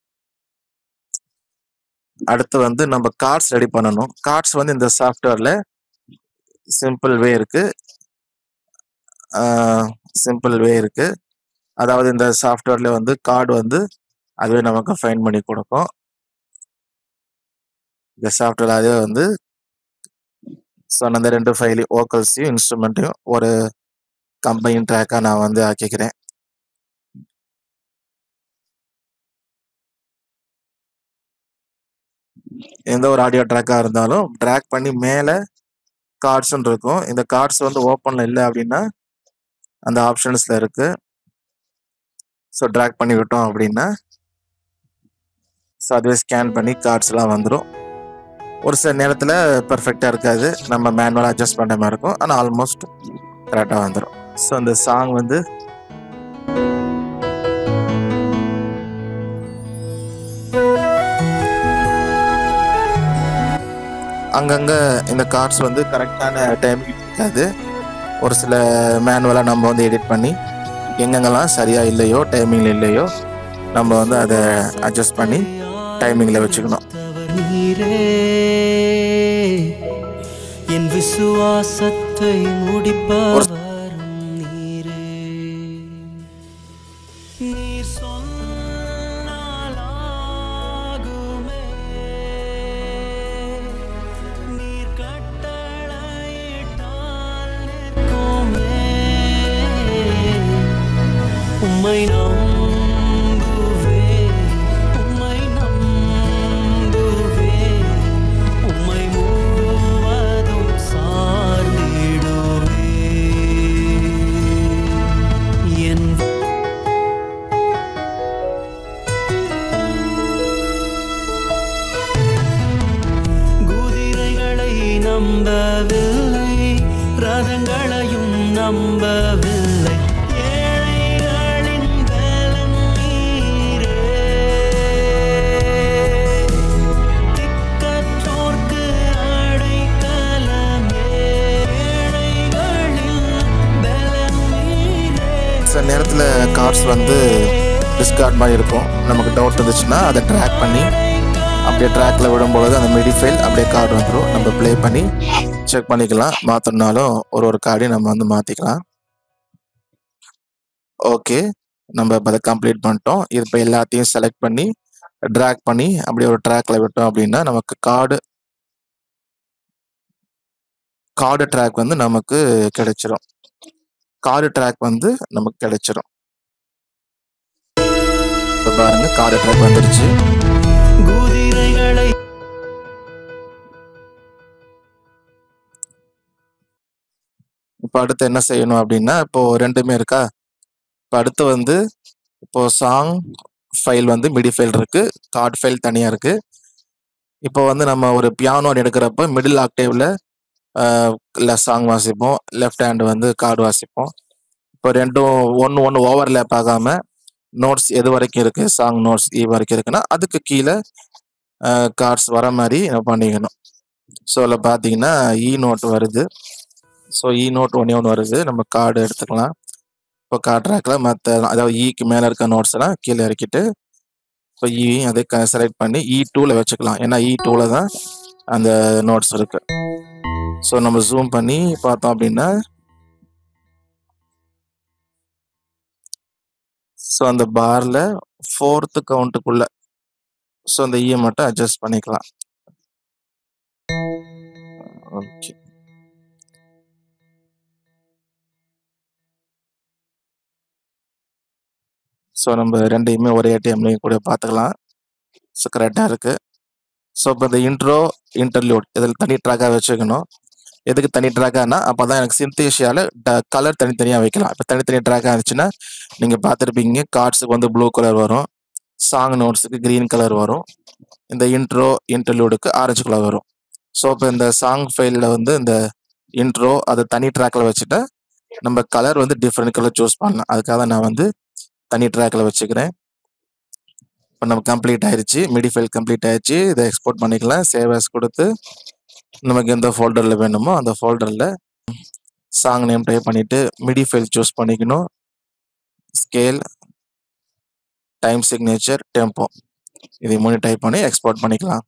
அடுத்து வந்து நம்ம கார்ட்ஸ் ரெடி பண்ணணும் கார்ட்ஸ் வந்து இந்த சாஃப்ட்வேர்ல சிம்பிள் வே இருக்கு சிம்பிள் வே இருக்கு அதாவது இந்த சாஃப்ட்வேர்ல வந்து கார்டு வந்து அதுவே நமக்கு ஃபைன் பண்ணி கொடுக்கும் இந்த சாஃப்ட்வேர் அதே வந்து ஸோ அந்த ரெண்டு ஃபைலையும் ஓக்கல்ஸையும் இன்ஸ்ட்ருமெண்ட்டையும் ஒரு கம்பைன் ட்ராக்காக நான் வந்து ஆக்கிக்கிறேன் எந்த ஒரு ஆடியோ ட்ராக்காக இருந்தாலும் ட்ராக் பண்ணி மேலே கார்ட்ஸ்ன்னு இருக்கும் இந்த கார்ட்ஸ் வந்து ஓப்பனில் இல்லை அப்படின்னா அந்த ஆப்ஷன்ஸில் இருக்கு ஸோ ட்ராக் பண்ணி விட்டோம் அப்படின்னா ஸோ அதுவே ஸ்கேன் பண்ணி கார்ட்ஸ்லாம் வந்துடும் ஒரு சில நேரத்தில் பெர்ஃபெக்டாக இருக்காது நம்ம மேனுவலாக அட்ஜஸ்ட் பண்ணுற மாதிரி இருக்கும் ஆனால் ஆல்மோஸ்ட் கரெக்டாக வந்துடும் ஸோ அந்த சாங் வந்து அங்கங்கே இந்த கார்ட்ஸ் வந்து கரெக்டான டைமுக்கு இருக்காது ஒரு சில மேனுவலாக நம்ம வந்து எடிட் பண்ணி எங்கெங்கெல்லாம் சரியாக இல்லையோ டைமிங்கில் இல்லையோ நம்ம வந்து அதை அட்ஜஸ்ட் பண்ணி டைமிங்கில் வச்சுக்கணும் தவர் நீரே என் விசுவாசத்தை முடிப்பவரும் நீரே நீர் சொன்னால் ஆகுமே நீர் கட்டளையிட்டால் நிற்குமே உம்மை நம்புவே உம்மை நம்புவே உம்மை முழுவதும் சார்ந்திடுவே என் குதிரைகளை நம் நம்பவில்லை ரதங்களையும் நம்பவில்லை ஏழைகளின் பலன் நீரே திக்கற்றோர்க்கு அடைக்கலமே ஏழைகளின் பலன் நீரே சில நேரத்தில் கார்ட்ஸ் வந்து டிஸ்கார்ட் மாதிரி இருக்கும் நமக்கு டவுட் இருந்துச்சுன்னா அதை ட்ராக் பண்ணி அப்படியே ட்ராக்ல விடும்பொழுது அந்த மிடி ஃபைல் அப்படியே கார்டு வந்துடும் நம்ம ப்ளே பண்ணி செக் பண்ணிக்கலாம் மாற்றணுனாலும் ஒரு ஒரு கார்டையும் நம்ம வந்து மாற்றிக்கலாம் ஓகே நம்ம இப்போ அதை கம்ப்ளீட் பண்ணிட்டோம் இது இப்போ எல்லாத்தையும் செலக்ட் பண்ணி ட்ராக் பண்ணி அப்படியே ஒரு ட்ராக்ல விட்டோம் அப்படின்னா நமக்கு கார்டு கார்டு ட்ராக் வந்து நமக்கு கிடைச்சிரும் கார்டு ட்ராக் வந்து நமக்கு கிடைச்சிரும் இப்போ பாருங்க கார்டு ட்ராக் வந்துருச்சு குதிரைகளை இப்போ அடுத்து என்ன செய்யணும் அப்படின்னா இப்போ ரெண்டுமே இருக்கா இப்போ அடுத்து வந்து இப்போ சாங் ஃபைல் வந்து மிடி ஃபைல் இருக்கு கார்டு ஃபைல் தனியா இருக்கு இப்போ வந்து நம்ம ஒரு பியானோ எடுக்கிறப்ப மிடில் ஆக்டேவ்ல சாங் வாசிப்போம் லெஃப்ட் ஹேண்ட் வந்து கார்டு வாசிப்போம் இப்போ ரெண்டும் ஒன்று ஒன்று ஓவர்லேப் ஆகாம நோட்ஸ் எது வரைக்கும் இருக்கு சாங் நோட்ஸ் இ வரைக்கும் இருக்குன்னா அதுக்கு கீழே கார்ட்ஸ் வர மாதிரி நம்ம பண்ணிக்கணும் ஸோ அதில் பார்த்தீங்கன்னா இ நோட் வருது ஸோ இ நோட் ஒன்றே ஒன்று வருது நம்ம கார்டு எடுத்துக்கலாம் இப்போ கார்டு ட்ராக்கில் மற்ற அதாவது இக்கு மேலே இருக்க நோட்ஸ் எல்லாம் கீழே இறக்கிட்டு இப்போ இ அதை செலக்ட் பண்ணி இ டூவில் வச்சுக்கலாம் ஏன்னா இ டூவில் தான் அந்த நோட்ஸ் இருக்கு ஸோ நம்ம ஜூம் பண்ணி பார்த்தோம் அப்படின்னா ஸோ அந்த பாரில் ஃபோர்த்து கவுண்ட்டுக்குள்ள ஸோ அந்த இயை மட்டும் அட்ஜஸ்ட் பண்ணிக்கலாம் ஓகே ஸோ நம்ம ரெண்டையுமே ஒரே டைம்லையும் கூட பார்த்துக்கலாம் ஸோ கரெக்டாக இருக்கு ஸோ இப்போ இந்த இன்ட்ரோ இன்டர்லியூட் இதில் தனி ட்ராக்காக வச்சுக்கணும் எதுக்கு தனி ட்ராக்கானா அப்போ தான் எனக்கு சிந்தேஷியாவில் கலர் தனித்தனியாக வைக்கலாம் இப்போ தனித்தனி ட்ராக்காக இருந்துச்சுன்னா நீங்கள் பார்த்துருப்பீங்க கார்ட்ஸுக்கு வந்து ப்ளூ கலர் வரும் சாங் நோட்ஸுக்கு க்ரீன் கலர் வரும் இந்த இன்ட்ரோ இன்டர்லியூடுக்கு ஆரஞ்சு கலர் வரும் ஸோ இப்போ இந்த சாங் ஃபைலில் வந்து இந்த இன்ட்ரோ அதை தனி ட்ராக்கில் வச்சுட்டா நம்ம கலர் வந்து டிஃப்ரெண்ட் கலர் சூஸ் பண்ணலாம் அதுக்காக நான் வந்து தனி ட்ராக்கில் வச்சுக்கிறேன் இப்போ நம்ம கம்ப்ளீட் ஆயிருச்சு மிடி ஃபைல் கம்ப்ளீட் ஆயிருச்சு இதை எக்ஸ்போர்ட் பண்ணிக்கலாம் சேவ் as கொடுத்து நமக்கு எந்த ஃபோல்டரில் வேணுமோ அந்த ஃபோல்டரில் சாங் நேம் டைப் பண்ணிட்டு மிடி ஃபைல் சூஸ் பண்ணிக்கணும் ஸ்கேல் டைம் சிக்னேச்சர் டெம்போ இதை மூணு டைப் பண்ணி எக்ஸ்போர்ட் பண்ணிக்கலாம்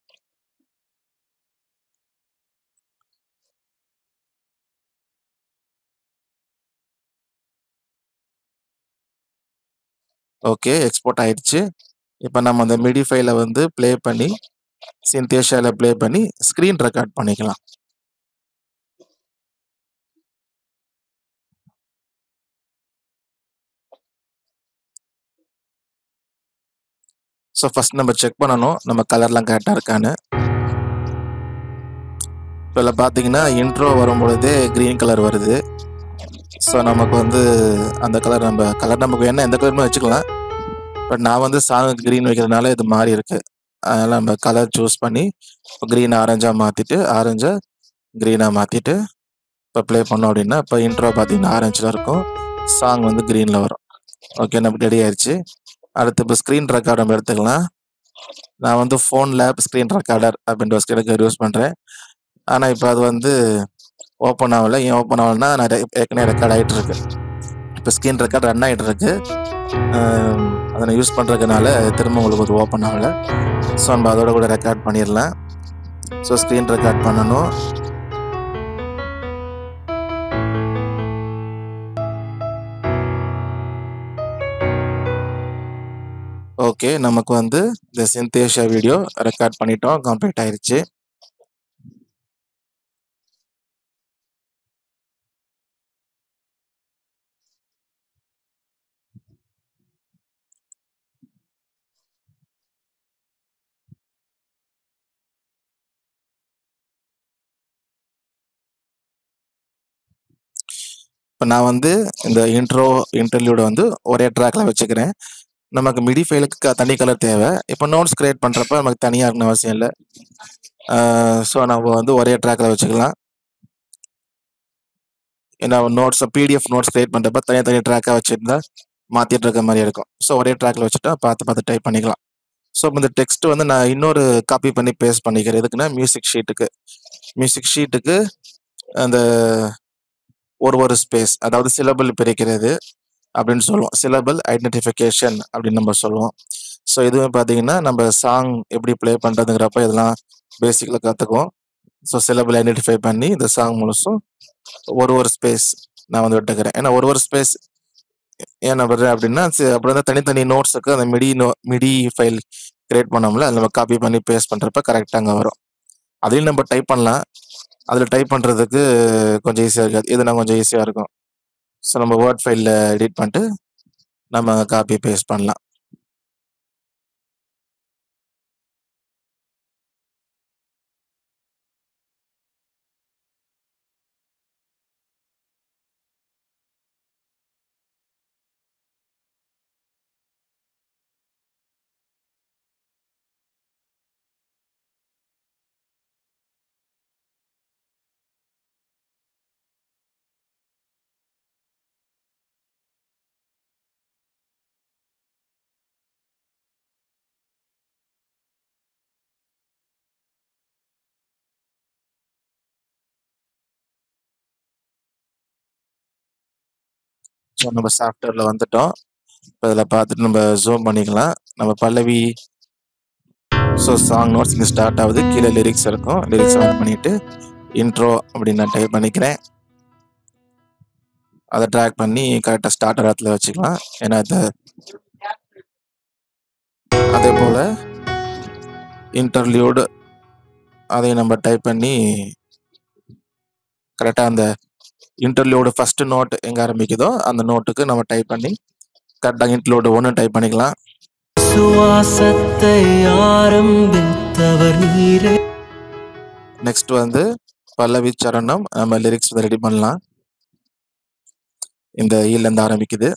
ஓகே எக்ஸ்போர்ட் ஆயிடுச்சு இப்போ நம்ம அந்த மிடி ஃபைலை வந்து ப்ளே பண்ணி சிந்தேஷாவில் ப்ளே பண்ணி ஸ்க்ரீன் ரெக்கார்ட் பண்ணிக்கலாம் ஸோ ஃபர்ஸ்ட் நம்ம செக் பண்ணணும் நம்ம கலர்லாம் கரெக்டாக இருக்கான்னு இப்போ இதில் பார்த்தீங்கன்னா இன்ட்ரோ வரும் பொழுதே க்ரீன் கலர் வருது ஸோ நமக்கு வந்து அந்த கலர் நம்ம கலர் நமக்கு வேணா எந்த கலருமே வச்சுக்கலாம் பட் நான் வந்து சாங்குக்கு க்ரீன் வைக்கிறதுனால இது மாறி இருக்கு அதனால் நம்ம கலர் சூஸ் பண்ணி இப்போ க்ரீன் ஆரஞ்சாக மாற்றிட்டு ஆரஞ்சை க்ரீனாக மாற்றிட்டு இப்போ ப்ளே பண்ணோம் அப்படின்னா இப்போ இன்ட்ரோ பார்த்தீங்கன்னா ஆரஞ்சில் இருக்கும் சாங் வந்து க்ரீனில் வரும் ஓகே நம்ம ரெடி ஆயிடுச்சு அடுத்து இப்போ ஸ்க்ரீன் ரெக்கார்ட் நம்ம எடுத்துக்கலாம் நான் வந்து ஃபோன் லேப் ஸ்க்ரீன் ரெக்கார்டர் அப்படின்ற ஸ்க்ரீன் ரெக்கார்டர் யூஸ் பண்ணுறேன் ஆனால் இப்போ அது வந்து ஓப்பன் ஆகலை ஏன் ஓப்பன் ஆகலைன்னா நான் ரெ- ஏற்கனவே ரெக்கார்ட் ஆகிட்டு இருக்கு இப்போ ஸ்க்ரீன் ரெக்கார்ட் ரன் ஆகிட்டு இருக்கு ஆம், அதை நான் யூஸ் பண்ணுறதுனால திரும்ப உங்களுக்கு அது ஓப்பன் ஆகலை ஸோ நம்ம அதோட கூட ரெக்கார்ட் பண்ணிடலாம் ஸோ ஸ்க்ரீன் ரெக்கார்ட் பண்ணணும் ஓகே நமக்கு வந்து இந்த சிந்தேஷா வீடியோ ரெக்கார்ட் பண்ணிட்டோம் கம்ப்ளீட் ஆயிருச்சு இப்போ நான் வந்து இந்த இன்ட்ரோ இன்டர்வியூட வந்து ஒரே ட்ராக்ல வச்சுக்கிறேன் நமக்கு மிடி ஃபைலுக்கு தனி கலர் தேவை இப்போ நோட்ஸ் கிரியேட் பண்ணுறப்ப நமக்கு தனியாக இருக்கணும் அவசியம் இல்லை ஸோ நம்ம வந்து ஒரே ட்ராக்ல வச்சுக்கலாம் ஏன்னா நோட்ஸ் பிடிஎஃப் நோட்ஸ் கிரியேட் பண்ணுறப்ப தனியாக தனி ட்ராக்காக வச்சுருந்தா மாற்றிட்டு இருக்க மாதிரி இருக்கும் ஸோ ஒரே ட்ராக்ல வச்சுட்டா பார்த்து பார்த்து டைப் பண்ணிக்கலாம் ஸோ இந்த டெக்ஸ்ட் வந்து நான் இன்னொரு காப்பி பண்ணி பேஸ்ட் பண்ணிக்கிறேன் எதுக்குன்னா மியூசிக் ஷீட்டுக்கு மியூசிக் ஷீட்டுக்கு அந்த ஒரு ஒரு ஸ்பேஸ் அதாவது சிலபிள் பிரிக்கிறது அப்படின்னு சொல்லுவோம் சிலபிள் ஐடென்டிஃபிகேஷன் அப்படின்னு நம்ம சொல்லுவோம் ஸோ இதுவும் பார்த்தீங்கன்னா நம்ம சாங் எப்படி ப்ளே பண்ணுறதுங்கிறப்ப இதெல்லாம் பேசிக்கில் கற்றுக்குவோம் ஸோ சிலபிள் ஐடென்டிஃபை பண்ணி இந்த சாங் முழுசும் ஒரு ஒரு ஸ்பேஸ் நான் வந்து விட்டுக்கிறேன் ஏன்னா ஒரு ஒரு ஸ்பேஸ் ஏன் நான் வர்றேன் அப்படின்னா சி- அப்புறம் தான் தனித்தனி நோட்ஸுக்கு அந்த MIDI no MIDI file create பண்ணோம்ல அதில் நம்ம காப்பி பண்ணி பேஸ்ட் பண்ணுறப்ப கரெக்டாக அங்கே வரும் அதையும் நம்ம டைப் பண்ணலாம் அதில் டைப் பண்ணுறதுக்கு கொஞ்சம் ஈஸியாக இருக்காது இதுனா கொஞ்சம் ஈஸியாக இருக்கும் ஸோ நம்ம வேர்ட் ஃபைலில் எடிட் பண்ணிட்டு நம்ம காப்பி பேஸ்ட் பண்ணலாம் ஸோ நம்ம சாஃப்ட்வேரில் வந்துட்டோம் இப்போ இதில் பார்த்துட்டு நம்ம ஜூம் பண்ணிக்கலாம் நம்ம பல்லவி ஸோ சாங் நோட்ஸ் இங்கே ஸ்டார்ட் ஆகுது கீழே லிரிக்ஸ் இருக்கும் லிரிக்ஸ் ஆன் பண்ணிட்டு இன்ட்ரோ அப்படின்னு நான் டைப் பண்ணிக்கிறேன் அதை ட்ராக் பண்ணி கரெக்டாக ஸ்டார்டர் இடத்துல வச்சுக்கலாம் ஏன்னா இது அதே போல் இன்டர்லியூடு அதை நம்ம டைப் பண்ணி கரெக்டாக அந்த இன்டர்லியூடு ஃபர்ஸ்ட் நோட் எங்கே ஆரம்பிக்குதோ அந்த நோட்டுக்கு நம்ம டைப் பண்ணி கரெக்டாக இன்டர்லியூடு ஒன்று டைப் பண்ணிக்கலாம் சுவாசத்தை ஆரம்பித்தவர் நீரே நெக்ஸ்ட் வந்து பல்லவி சரணம் நம்ம லிரிக்ஸ் ரெடி பண்ணலாம் இந்த ஈல இருந்து ஆரம்பிக்குது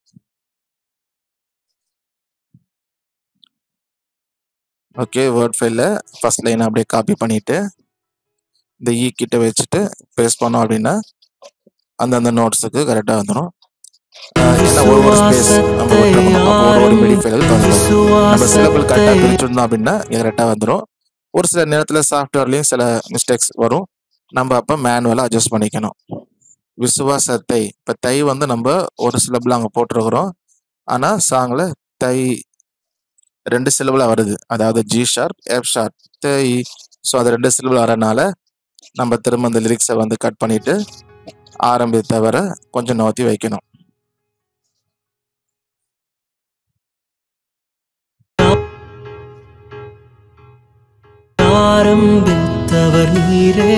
ஓகே வேர்ட் ஃபைலில் ஃபர்ஸ்ட் லைன் அப்படியே காப்பி பண்ணிட்டு இந்த ஈ கிட்ட வச்சுட்டு பேஸ்ட் பண்ணோம் அப்படின்னா அந்தந்த நோட்ஸுக்கு கரெக்டாக வந்துடும் ஏன்னா ஒரு ஒரு ஸ்பேஸ் நம்ம விட்டுருக்கணும் அப்போ ஒரு ஒரு மிடி ஃபைல் வந்துடும் நம்ம சிலபிள் கரெக்டாக பிரிச்சிருந்தோம் அப்படின்னா கரெக்டாக வந்துடும் ஒரு சில நேரத்தில் சாஃப்ட்வேர்லேயும் சில மிஸ்டேக்ஸ் வரும் நம்ம அப்போ மேனுவலாக அட்ஜஸ்ட் பண்ணிக்கணும் விசுவாசத்தை இப்போ தை வந்து நம்ம ஒரு சிலபிள் அங்கே போட்டிருக்கிறோம் ஆனால் சாங்கில் தை ரெண்டு சிலபிளாக வருது அதாவது ஜி ஷார்ப் எஃப் ஷார்ப் தை ஸோ அது ரெண்டு சிலபிள் வரனால நம்ம திரும்ப அந்த லிரிக்ஸை வந்து கட் பண்ணிட்டு ஆரம்பித்த வர கொஞ்சம் நோத்தி வைக்கணும் ஆரம்பித்தவர் நீரே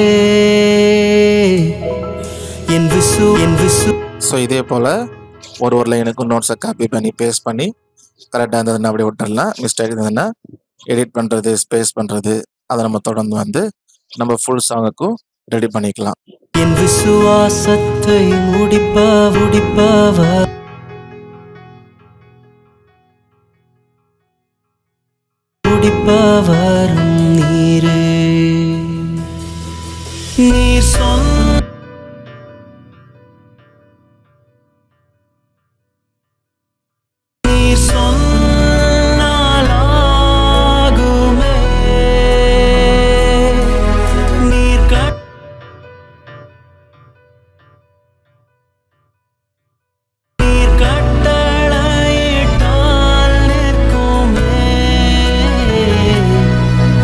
என் விசு என் விசு ஸோ இதே போல் ஒரு ஒரு லைனுக்கும் நோட்ஸை காப்பி பண்ணி பேஸ்ட் பண்ணி கரெக்டாக இருந்ததுன்னா அப்படியே விட்டுறலாம் மிஸ்டேக் இருந்ததுன்னா எடிட் பண்ணுறது ஸ்பேஸ் பண்ணுறது அதை நம்ம தொடர்ந்து வந்து நம்ம ஃபுல் சாங்குக்கும் ரெடி பண்ணிக்கலாம் என் விசுவாசத்தை முடிப்பா முடிப்பவர் முடிப்பவரும் நீரே நீர் சொன்ன நீர் சொன்னால் ஆகுமே நீர் கட் நீர் கட்டளையிட்டால் நிற்குமே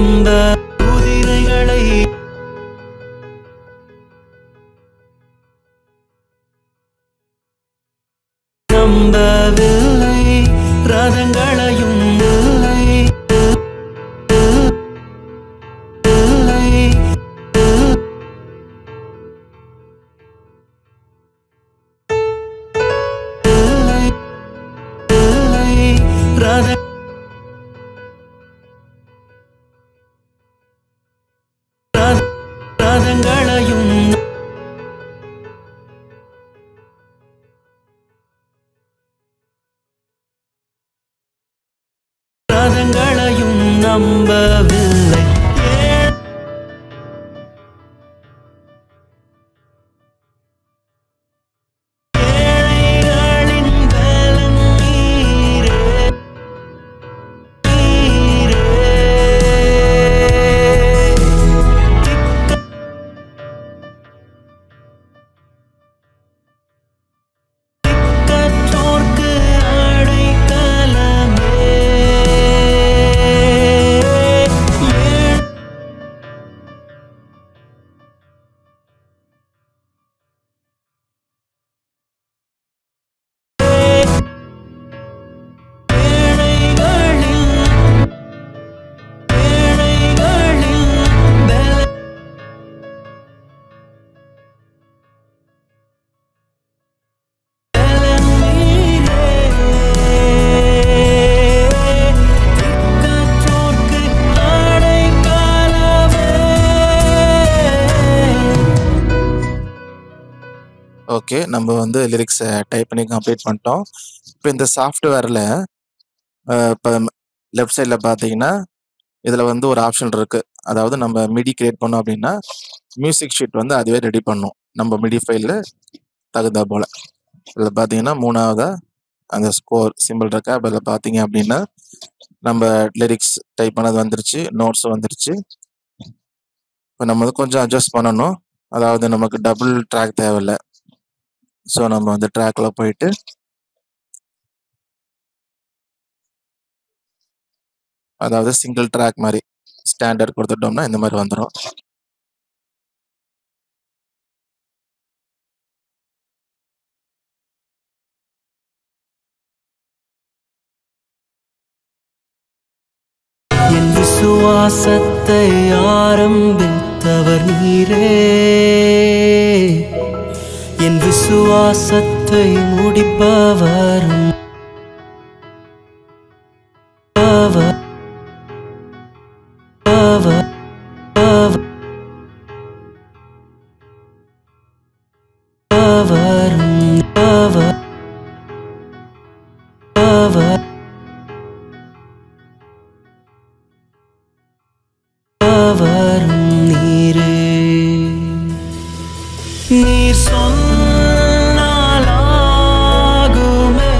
நம்ப குதிரைகளை நம்பவில்லை ரதங்களையும் இல்லை இல்லை இல்லை இல்லை ரத ரத- ரதங்களையும் ரதங்களையும் நம்பவில்லை ஏன் ஏழைகளின் பலன் நீரே நீரே கற்றோர்க்கு அடைக்கலமே ஏழ் ஏழைகளில் ஏழைகளில் பல பலன் நீரே திக்கற்றோர்க்கு அடைக்கலமே ஓகே நம்ம வந்து லிரிக்ஸை டைப் பண்ணி கம்ப்ளீட் பண்ணிட்டோம் இப்போ இந்த சாஃப்ட்வேரில் இப்போ லெஃப்ட் சைடில் பார்த்தீங்கன்னா இதில் வந்து ஒரு ஆப்ஷன் இருக்கு அதாவது நம்ம மிடி கிரியேட் பண்ணோம் அப்படின்னா மியூசிக் ஷீட் வந்து அதுவே ரெடி பண்ணும் நம்ம மிடி ஃபைலில் தகுந்தா போல் இதில் பார்த்தீங்கன்னா மூணாவதா அந்த ஸ்கோர் சிம்பிள் இருக்கா அதில் பார்த்தீங்க அப்படின்னா நம்ம லிரிக்ஸ் டைப் பண்ணது வந்துருச்சு நோட்ஸ் வந்துருச்சு இப்போ நம்ம வந்து கொஞ்சம் அட்ஜஸ்ட் பண்ணணும் அதாவது நமக்கு டபுள் ட்ராக் தேவையில்லை ஸோ நம்ம வந்து ட்ராக்ல போயிட்டு அதாவது சிங்கிள் ட்ராக் மாதிரி ஸ்டாண்டர்ட் கொடுத்துட்டோம்னா இந்த மாதிரி வந்துடும் என் விசுவாசத்தை ஆரம்பித்தவர் நீரே என் விசுவாசத்தை முடிப்பவரும் அவர் அவர் அவர் அவரும் அவர் அவர் அவரும் நீரே நீர் சொன்னாலாகுமே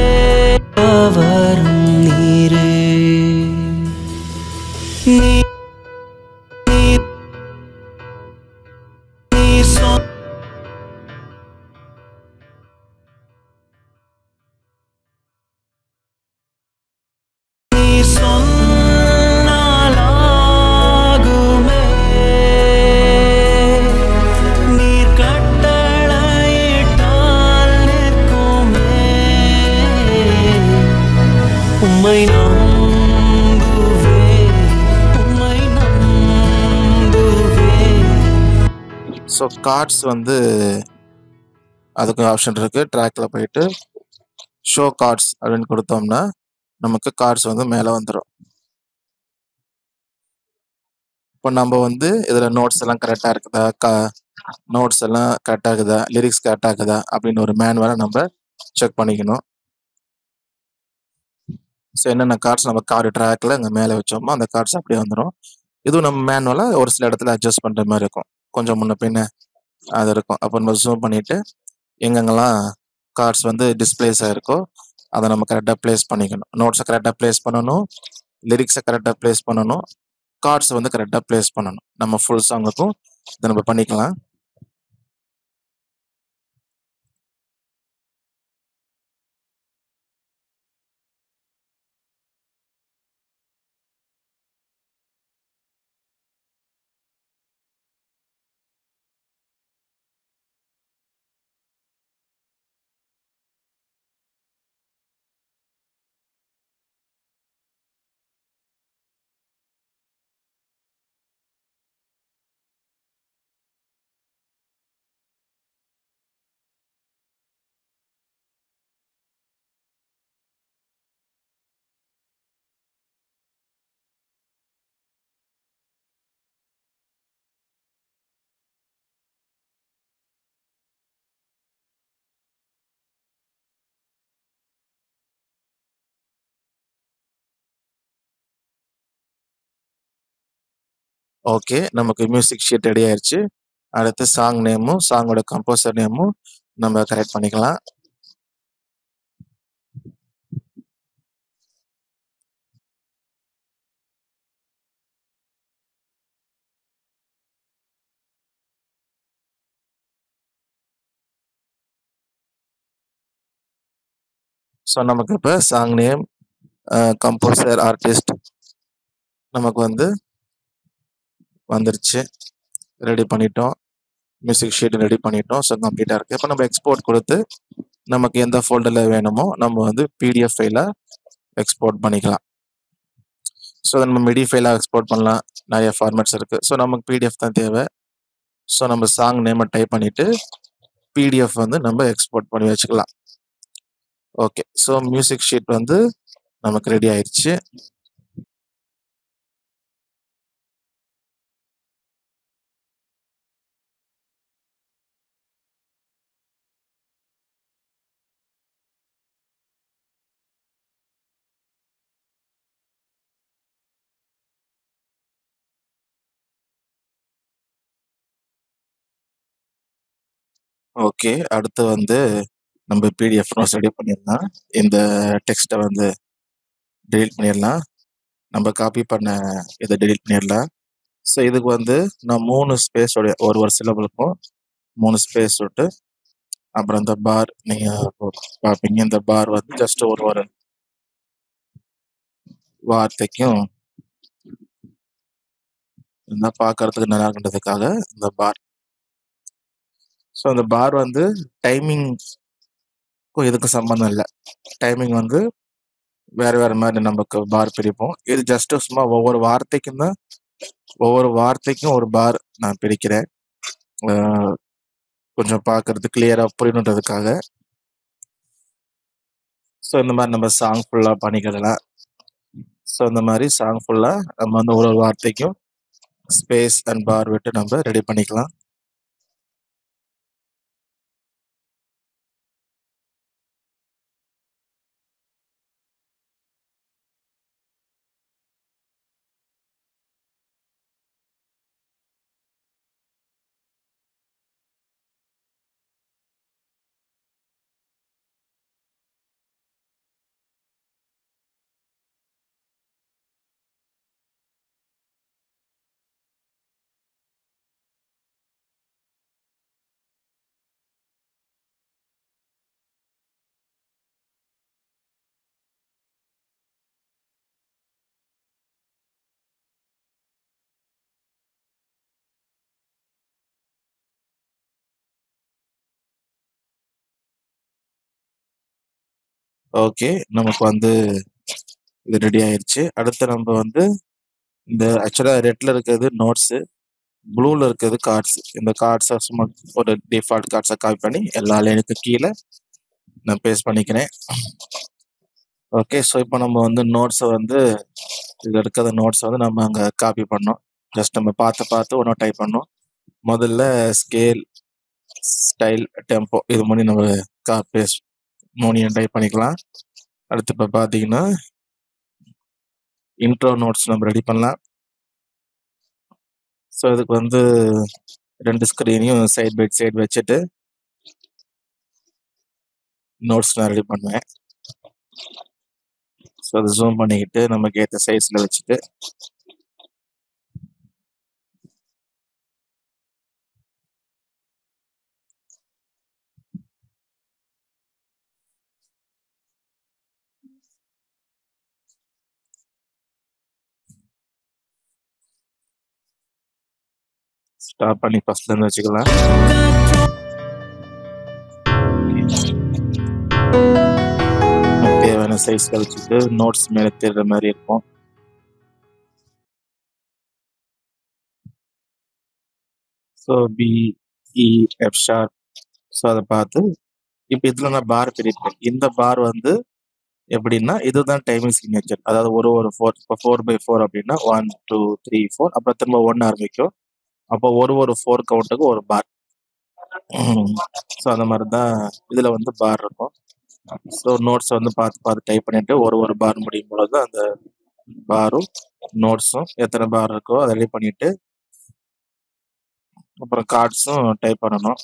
அவரும் நீரே நீர் நீர் நீர் சொல் நீர் சொன்னாலாகுமே நீர் கட்டளையிட்டால் நிற்குமே உம்மை நம்புவே உம்மை நம்புவே ஸோ கார்ட்ஸ் வந்து அதுக்கு ஆப்ஷன் இருக்கு ட்ராக்ல போயிட்டு ஷோ கார்ட்ஸ் அப்படின்னு கொடுத்தோம்னா நமக்கு கார்ட்ஸ் வந்து மேலே வந்துடும் இப்போ நம்ம வந்து இதில் நோட்ஸ் எல்லாம் கரெக்டாக இருக்குதா கா நோட்ஸ் எல்லாம் கரெக்டாக இருக்குதா லிரிக்ஸ் கரெக்டாக இருக்குதா அப்படின்னு ஒரு மேனுவலை நம்ம செக் பண்ணிக்கணும் ஸோ என்னென்ன கார்ட்ஸ் நம்ம கார்டு ட்ராக்ல இங்கே மேலே வச்சோமோ அந்த கார்ட்ஸ் அப்படியே வந்துடும் இதுவும் நம்ம மேனுவலாக ஒரு சில இடத்துல அட்ஜஸ்ட் பண்ணுற மாதிரி இருக்கும் கொஞ்சம் முன்ன பின்ன அது இருக்கும் அப்போ நம்ம ஜூம் பண்ணிட்டு எங்கெங்கெல்லாம் கார்ட்ஸ் வந்து டிஸ்பிளேஸ் ஆயிருக்கோ அதை நம்ம கரெக்டாக ப்ளேஸ் பண்ணிக்கணும் நோட்ஸை கரெக்டாக ப்ளேஸ் பண்ணணும் லிரிக்ஸை கரெக்டாக ப்ளேஸ் பண்ணணும் கார்ட்ஸ் வந்து கரெக்டாக ப்ளேஸ் பண்ணணும் நம்ம ஃபுல் சாங்குக்கும் இதை நம்ம பண்ணிக்கலாம் ஓகே. நமக்கு மியூசிக் ஷீட் ரெடி ஆயிருச்சு. அடுத்து சாங் நேமும், சாங்கோட கம்போசர் நேமும் நம்ம கரெக்ட் பண்ணிக்கலாம். ஸோ நமக்கு இப்ப சாங் நேம், அ கம்போசர், ஆர்டிஸ்ட் நமக்கு வந்து வந்துருச்சு. ரெடி பண்ணிட்டோம். மியூசிக் ஷீட் ரெடி பண்ணிட்டோம். ஸோ கம்ப்ளீட்டா இருக்கு. இப்ப நம்ம எக்ஸ்போர்ட் குடுத்து, நமக்கு எந்த ஃபோல்டர்ல வேணுமோ நம்ம வந்து பிடிஎஃப் ஃபைலா எக்ஸ்போர்ட் பண்ணிக்கலாம். ஸோ நம்ம மிடி ஃபைலா எக்ஸ்போர்ட் பண்ணலாம். நெறைய ஃபார்மேட்ஸ் இருக்கு. ஸோ நமக்கு பிடிஎஃப் தான் தேவை. ஸோ நம்ம சாங் நேம டைப் பண்ணிட்டு, பிடிஎஃப் வந்து நம்ம எக்ஸ்போர்ட் பண்ணி வச்சுக்கலாம். ஓகே. ஸோ மியூசிக் ஷீட் வந்து நமக்கு ரெடி ஆயிருச்சு. ஓகே. அடுத்து வந்து நம்ம பிடிஎஃப் நோட்ஸ் ரெடி பண்ணிடலாம். இந்த டெக்ஸ்ட்ட வந்து டெலீட் பண்ணிடலாம். நம்ம காப்பி பண்ண இத டெலீட் பண்ணிடலாம். ஸோ இதுக்கு வந்து நான் 3 ஸ்பேஸ் உடைய ஒரு ஒரு சிலபலுக்கும் 3 ஸ்பேஸ் விட்டு, அப்புறம் இந்த பார் நீங்க பார்ப்பீங்க. இந்த பார் வந்து ஜஸ்ட் ஒரு ஒரு வார்த்தைக்கும் இருந்தா பார்க்கறதுக்கு நல்லா இருக்குன்றதுக்காக இந்த பார். ஸோ அந்த பார் வந்து டைமிங்க்கும் இதுக்கும் சம்மந்தம் இல்ல. டைமிங் வந்து வேற வேற மாரி நமக்கு பார் பிரிப்போம். இது ஜஸ்ட் சும்மா ஒவ்வொரு வார்த்தைக்கும் தான் ஒவ்வொரு வார்த்தைக்கும் ஒரு பார் நான் பிரிக்கிறேன். அ கொஞ்சம் பார்க்கறதுக்கு கிளியரா புரியணுன்றதுக்காக. ஸோ இந்த மாரி நம்ம சாங் ஃபுல்லா பண்ணிக்கிடலாம். ஸோ இந்த மாரி சாங் ஃபுல்லா நம்ம வந்து ஒரு ஒரு வார்த்தைக்கும் ஸ்பேஸ் அண்ட் பார் விட்டு நம்ம ரெடி பண்ணிக்கலாம். ஓகே. நமக்கு வந்து இது ரெடி ஆயிருச்சு. அடுத்து நம்ம வந்து இந்த ஆக்சுவலா ரெட்ல இருக்கிறது நோட்ஸு. ப்ளூல இருக்கிறது கார்ட்ஸ். இந்த கார்ட்ஸ சும்மா ஒரு டிஃபால்ட் கார்ட்ஸ காப்பி பண்ணி எல்லா லைனுக்கு கீழ நான் பேஸ்ட் பண்ணிக்கிறேன். ஓகே. ஸோ இப்போ நம்ம வந்து நோட்ஸ வந்து இதுல இருக்கிற நோட்ஸ வந்து நம்ம அங்க காப்பி பண்ணோம். ஜஸ்ட் நம்ம பார்த்து பார்த்து ஒண்ணா டைப் பண்ணோம். முதல்ல ஸ்கேல், ஸ்டைல், டெம்போ இது மூணையும் நம்ம கா பேஸ்ட் மூணையும் டைப் பண்ணிக்கலாம். அடுத்து இப்ப பார்த்தீங்கன்னா இன்ட்ரோ நோட்ஸ் நம்ம ரெடி பண்ணலாம். ஸோ இதுக்கு வந்து 2 ஸ்க்ரீனையும் சைட் பை சைடு வச்சுட்டு நோட்ஸ் நான் ரெடி பண்ணுவேன். ஸோ அத ஜூம் பண்ணிக்கிட்டு நமக்கு ஏத்த சைஸ்ல வச்சுட்டு ஸ்டாப் பண்ணி ஃபர்ஸ்ட்ல இருந்து வச்சுக்கலாம். நமக்கு தேவையான சைஸ்ல வச்சுட்டு நோட்ஸ் மேல தெரிற மாரி இருக்கும். So B, E, F sharp so அத பார்த்து இப்ப இதுல நான் பார் பிரிப்பேன். இந்த பார் வந்து எப்படின்னா, இதுதான் டைமிங் சிக்னேச்சர். அதாவது ஒரு ஒரு 4 இப்ப 4/4 அப்படின்னா 1, 2, 3, 4 அப்புறம் திரும்ப 1 ஆரம்பிக்கும். அப்போ ஒரு ஒரு 4 கவுண்ட்டுக்கு ஒரு பார். ஸோ அந்த மாரி தான் இதுல வந்து பார் இருக்கும். ஸோ நோட்ஸ வந்து பார்த்து பார்த்து டைப் பண்ணிட்டு ஒரு ஒரு பார் முடியும் பொழுது அந்த பாரும், நோட்ஸும் எத்தன பார் இருக்கோ அத ரெடி பண்ணிட்டு அப்புறம் கார்ட்ஸும் டைப் பண்ணணும்.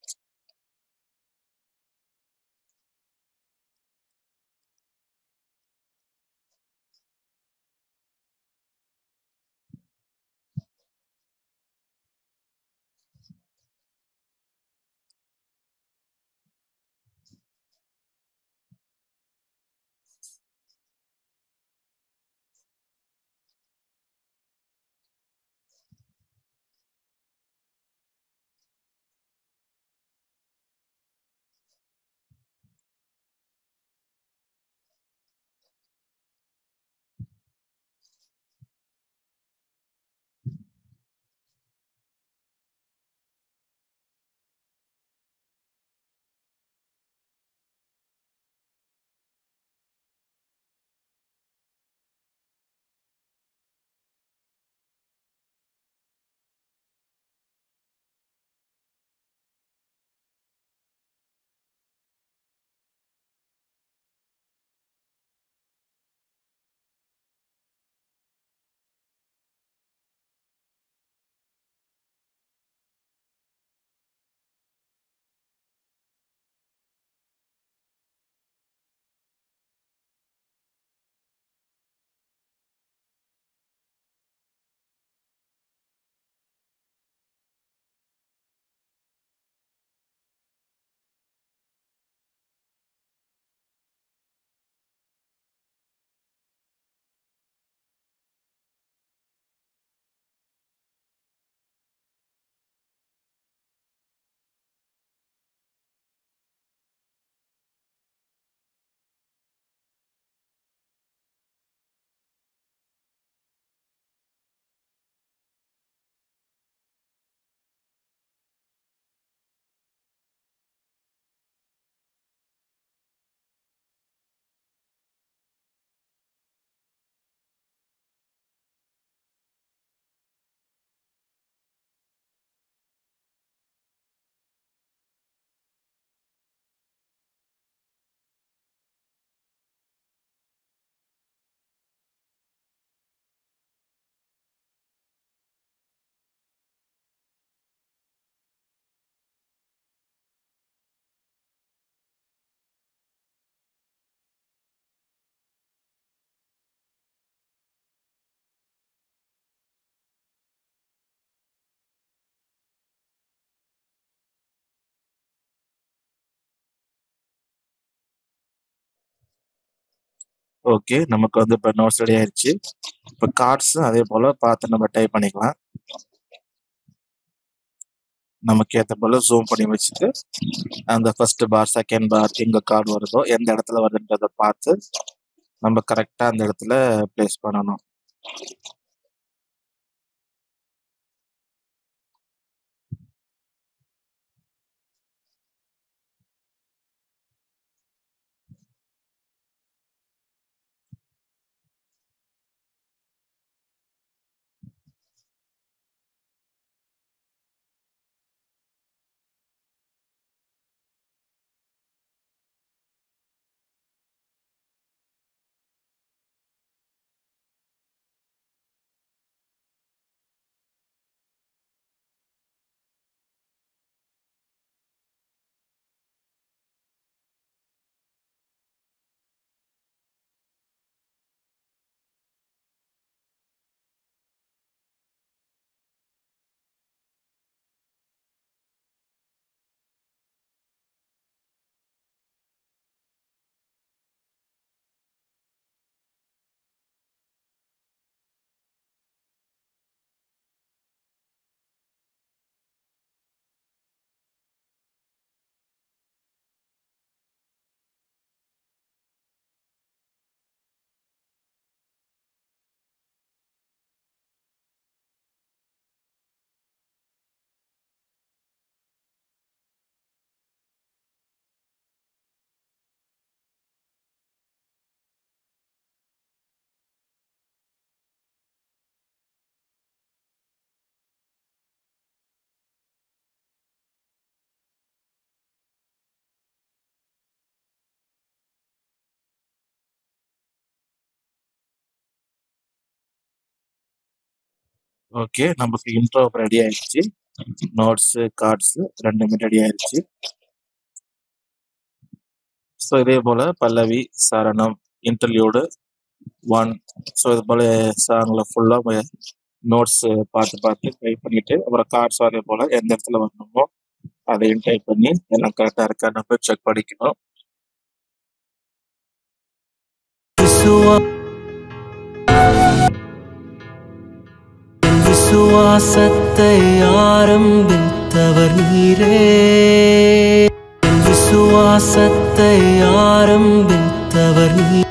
ஓகே. நமக்கு வந்து இப்ப நோட்ஸ் ரெடி ஆயிருச்சு. இப்ப கார்ட்ஸும் அதே போல பார்த்து நம்ம டைப் பண்ணிக்கலாம். நமக்கு ஏத்த போல ஜூம் பண்ணி வச்சுட்டு, அந்த ஃபர்ஸ்ட் பார், செகண்ட் பார் எங்க கார்ட் வருதோ, எந்த இடத்துல வருதுன்றத பார்த்து, நம்ம கரெக்ட்டா அந்த இடத்துல பிளேஸ் பண்ணணும். ஓகே. நமக்கு இன்ட்ரோ ரெடி ஆயிடுச்சு. நோட்ஸ் கார்ட்ஸ் ரெண்டுமே ரெடி ஆயிருச்சு ஸோ இதே போல பல்லவி சரணம் இன்டர்வியூடு ஒன் ஸோ இது போல சாங்ல ஃபுல்லா நோட்ஸ் பார்த்து பார்த்து டைப் பண்ணிட்டு அப்புறம் கார்ட்ஸ் அதே போல எந்த இடத்துல வரணுமோ அதையும் டைப் பண்ணி எல்லாம் கரெக்டா இருக்கான்னு போய் செக் பண்ணிக்கணும் விசுவா என் விசுவாசத்தை ஆரம்பித்தவர் நீரே என் விசுவாசத்தை ஆரம்பித்தவர் நீ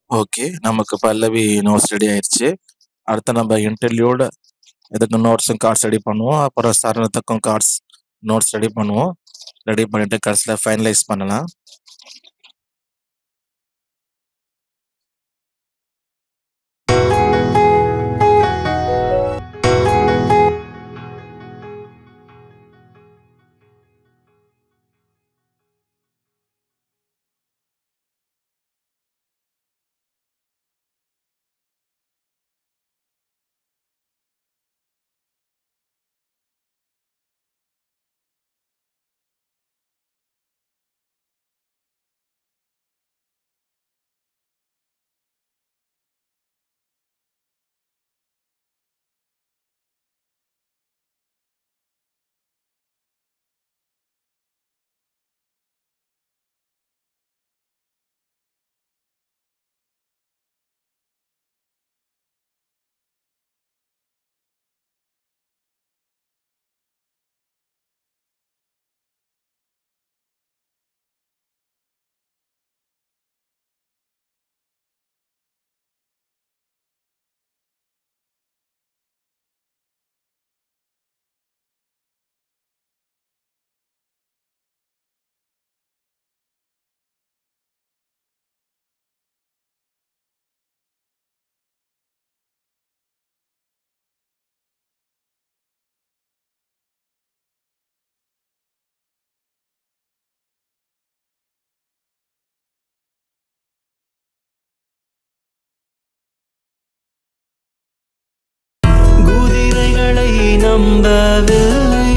ஓகே. நமக்கு பல்லவி நோட்ஸ் ரெடி ஆயிருச்சு. அடுத்து நம்ம இன்டர்லியூட் இதுக்கு நோட்ஸும் கார்ட்ஸ் ரெடி பண்ணுவோம். அப்புறம் சரணத்துக்கும் கார்ட்ஸ் நோட்ஸ் ரெடி பண்ணுவோம். ரெடி பண்ணிட்டு கடைசியில ஃபைனலைஸ் பண்ணலாம். குதிரைகளை நம்பவில்லை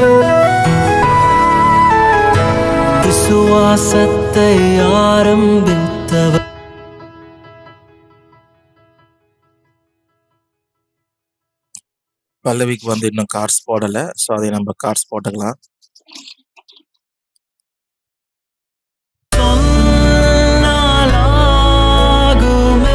விசுவாசத்தை ஆரம்பித்தவர் பல்லவிக்கு வந்து இன்னும் கார்ட்ஸ் போடல ஸோ அதை நம்ம கார்ட்ஸ் போட்டுக்கலாம் சொன்னாலாகுமே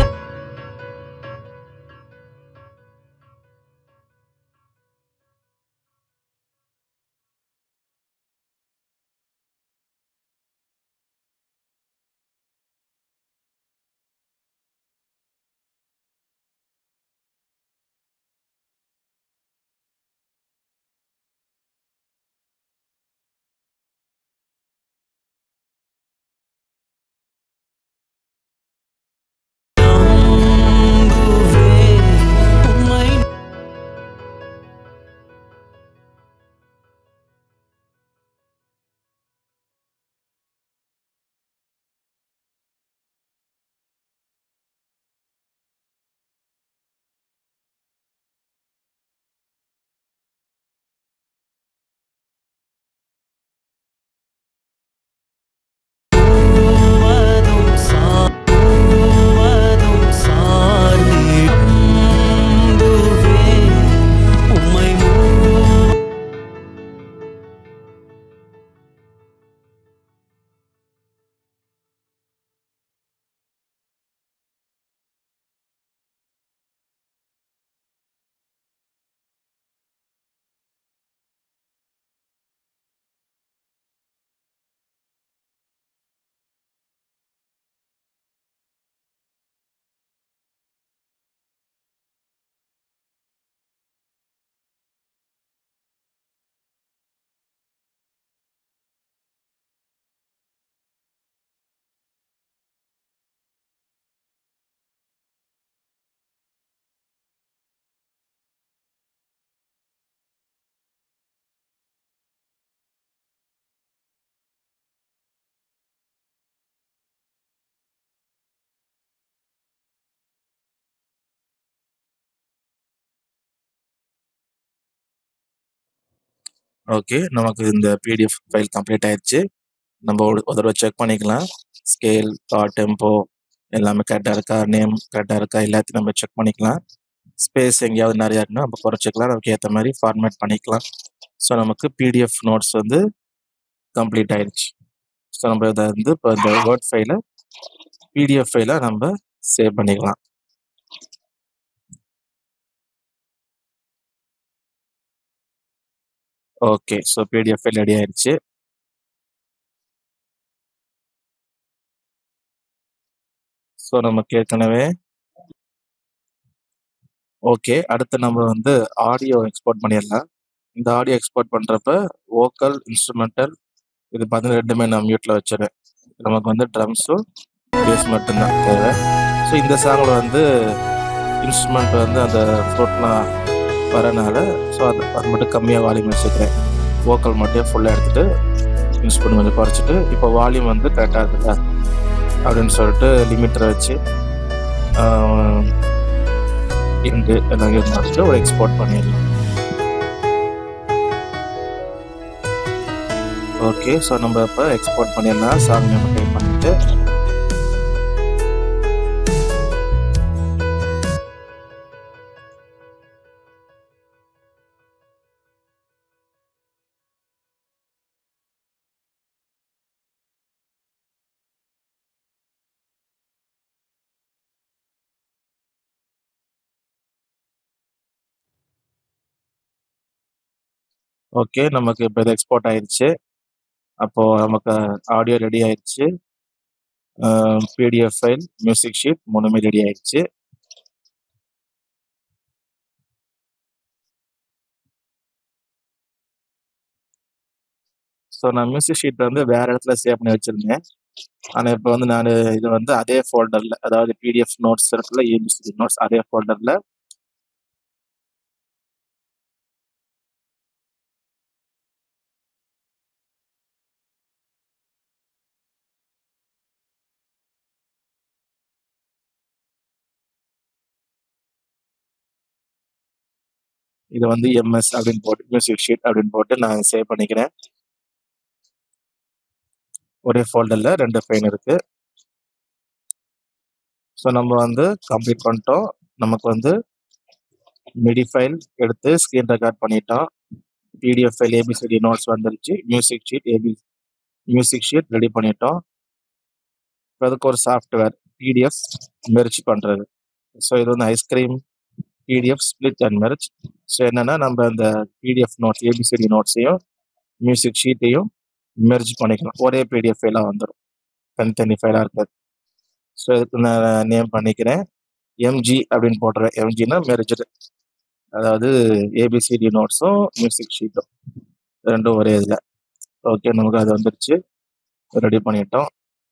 நம்புவேன் உம்மை முழுவதும் சா- முழுவதும் சார்ந்திடுவேன். உம்மை முழு- ஓகே நமக்கு இந்த பிடிஎஃப் ஃபைல் கம்ப்ளீட் ஆயிடுச்சு நம்ம ஒரு ஒரு தடவை செக் பண்ணிக்கலாம் ஸ்கேல் டெம்போ எல்லாமே கரெக்டாக இருக்கா நேம் கரெக்டாக இருக்கா எல்லாத்தையும் நம்ம செக் பண்ணிக்கலாம் ஸ்பேஸ் எங்கேயாவது நிறையா இருக்குன்னா நம்ம குறைச்சிக்கலாம் நமக்கு ஏற்ற மாதிரி ஃபார்மேட் பண்ணிக்கலாம் ஸோ நமக்கு பிடிஎஃப் நோட்ஸ் வந்து கம்ப்ளீட் ஆயிடுச்சு ஸோ நம்ம இதை வந்து இப்போ இந்த வேர்ட் ஃபைலை பிடிஎஃப் ஃபைலை நம்ம சேவ் பண்ணிக்கலாம் okay so PDF file ready ஆயிடுச்சு ஸோ நமக்கு ஏற்கனவே ஓகே அடுத்து நம்ம வந்து ஆடியோ எக்ஸ்போர்ட் பண்ணிடலாம் இந்த ஆடியோ எக்ஸ்போர்ட் பண்ணுறப்ப வோக்கல் இன்ஸ்ட்ருமெண்டல் இது பார்த்தீங்கன்னா ரெண்டுமே நான் மியூட்டில் வச்சிருக்கேன் நமக்கு வந்து ட்ரம்ஸும் பேஸ் மட்டும்தான் தேவை ஸோ இந்த சாங்கில் வந்து இன்ஸ்ட்ருமெண்ட் வந்து அந்த ஃப்ளோட்லாம் வரனால ஸோ அது அது மட்டும் கம்மியாக வால்யூம் வச்சுக்கிறேன் வோக்கல் மட்டும் ஃபுல்லாக எடுத்துகிட்டு இன்ஸ்ட்ருமெண்ட் கொஞ்சம் குறைச்சிட்டு இப்போ வால்யூம் வந்து கரெக்டாக இருக்குல்ல அப்படின்னு சொல்லிட்டு லிமிட்டரை வச்சு இண்டு எல்லாம் யூஸ் பண்ணிட்டு ஒரு எக்ஸ்போர்ட் பண்ணிடலாம் ஓகே ஸோ நம்ம இப்போ எக்ஸ்போர்ட் பண்ணிடலாம் சாங் நம்ம டைப் பண்ணிட்டு ஓகே நமக்கு இப்போ இது எக்ஸ்போர்ட் ஆயிடுச்சு அப்போ நமக்கு ஆடியோ ரெடி ஆயிடுச்சு பிடிஎஃப் ஃபைல் மியூசிக் ஷீட் மூணுமே ரெடி ஆயிடுச்சு ஸோ நான் மியூசிக் ஷீட் வந்து வேற இடத்துல சேவ் பண்ணி வச்சிருந்தேன் ஆனால் இப்போ வந்து நான் இது வந்து அதே ஃபோல்டரில் அதாவது பிடிஎஃப் நோட்ஸ் இருக்குல்ல இஎம்சி நோட்ஸ் அதே ஃபோல்டரில் இது வந்து எம்எஸ் அப்படின்னு போட்டு மியூசிக் ஷீட் அப்படின்னு போட்டு நான் சேவ் பண்ணிக்கிறேன் ஒரே ஃபோல்டர்ல ரெண்டு ஃபைல் இருக்கு ஸோ நம்ம வந்து கம்ப்ளீட் பண்ணிட்டோம் நமக்கு வந்து மிடி ஃபைல் எடுத்து ஸ்க்ரீன் ரெக்கார்ட் பண்ணிட்டோம் பிடிஎஃப் ஃபைல் ஏபிசிடி நோட்ஸ் வந்துருச்சு music sheet AB music sheet ready பண்ணிட்டோம் இப்போ அதுக்கு ஒரு சாஃப்ட்வேர் பிடிஎஃப் மெர்ச் பண்ணுறது ஸோ இது வந்து icecream PDF split and merge so என்னன்னா நம்ம அந்த பிடிஎஃப் நோட்ஸ் ஏபிசிடி நோட்ஸையும் மியூசிக் ஷீட்டையும் மெர்ஜ் பண்ணிக்கலாம் ஒரே பிடிஎஃப் ஃபைலாக வந்துடும் தனித்தனி ஃபைலாக இருக்காது ஸோ இதுக்கு நான் நேம் பண்ணிக்கிறேன் எம்ஜி அப்படின்னு போட்டுறேன் எம்ஜினா மெர்ஜ்டு அதாவது ஏபிசிடி நோட்ஸும் மியூசிக் ஷீட்டும் ரெண்டும் ஒரே இதில் ஓகே நமக்கு அது வந்துருச்சு ரெடி பண்ணிட்டோம்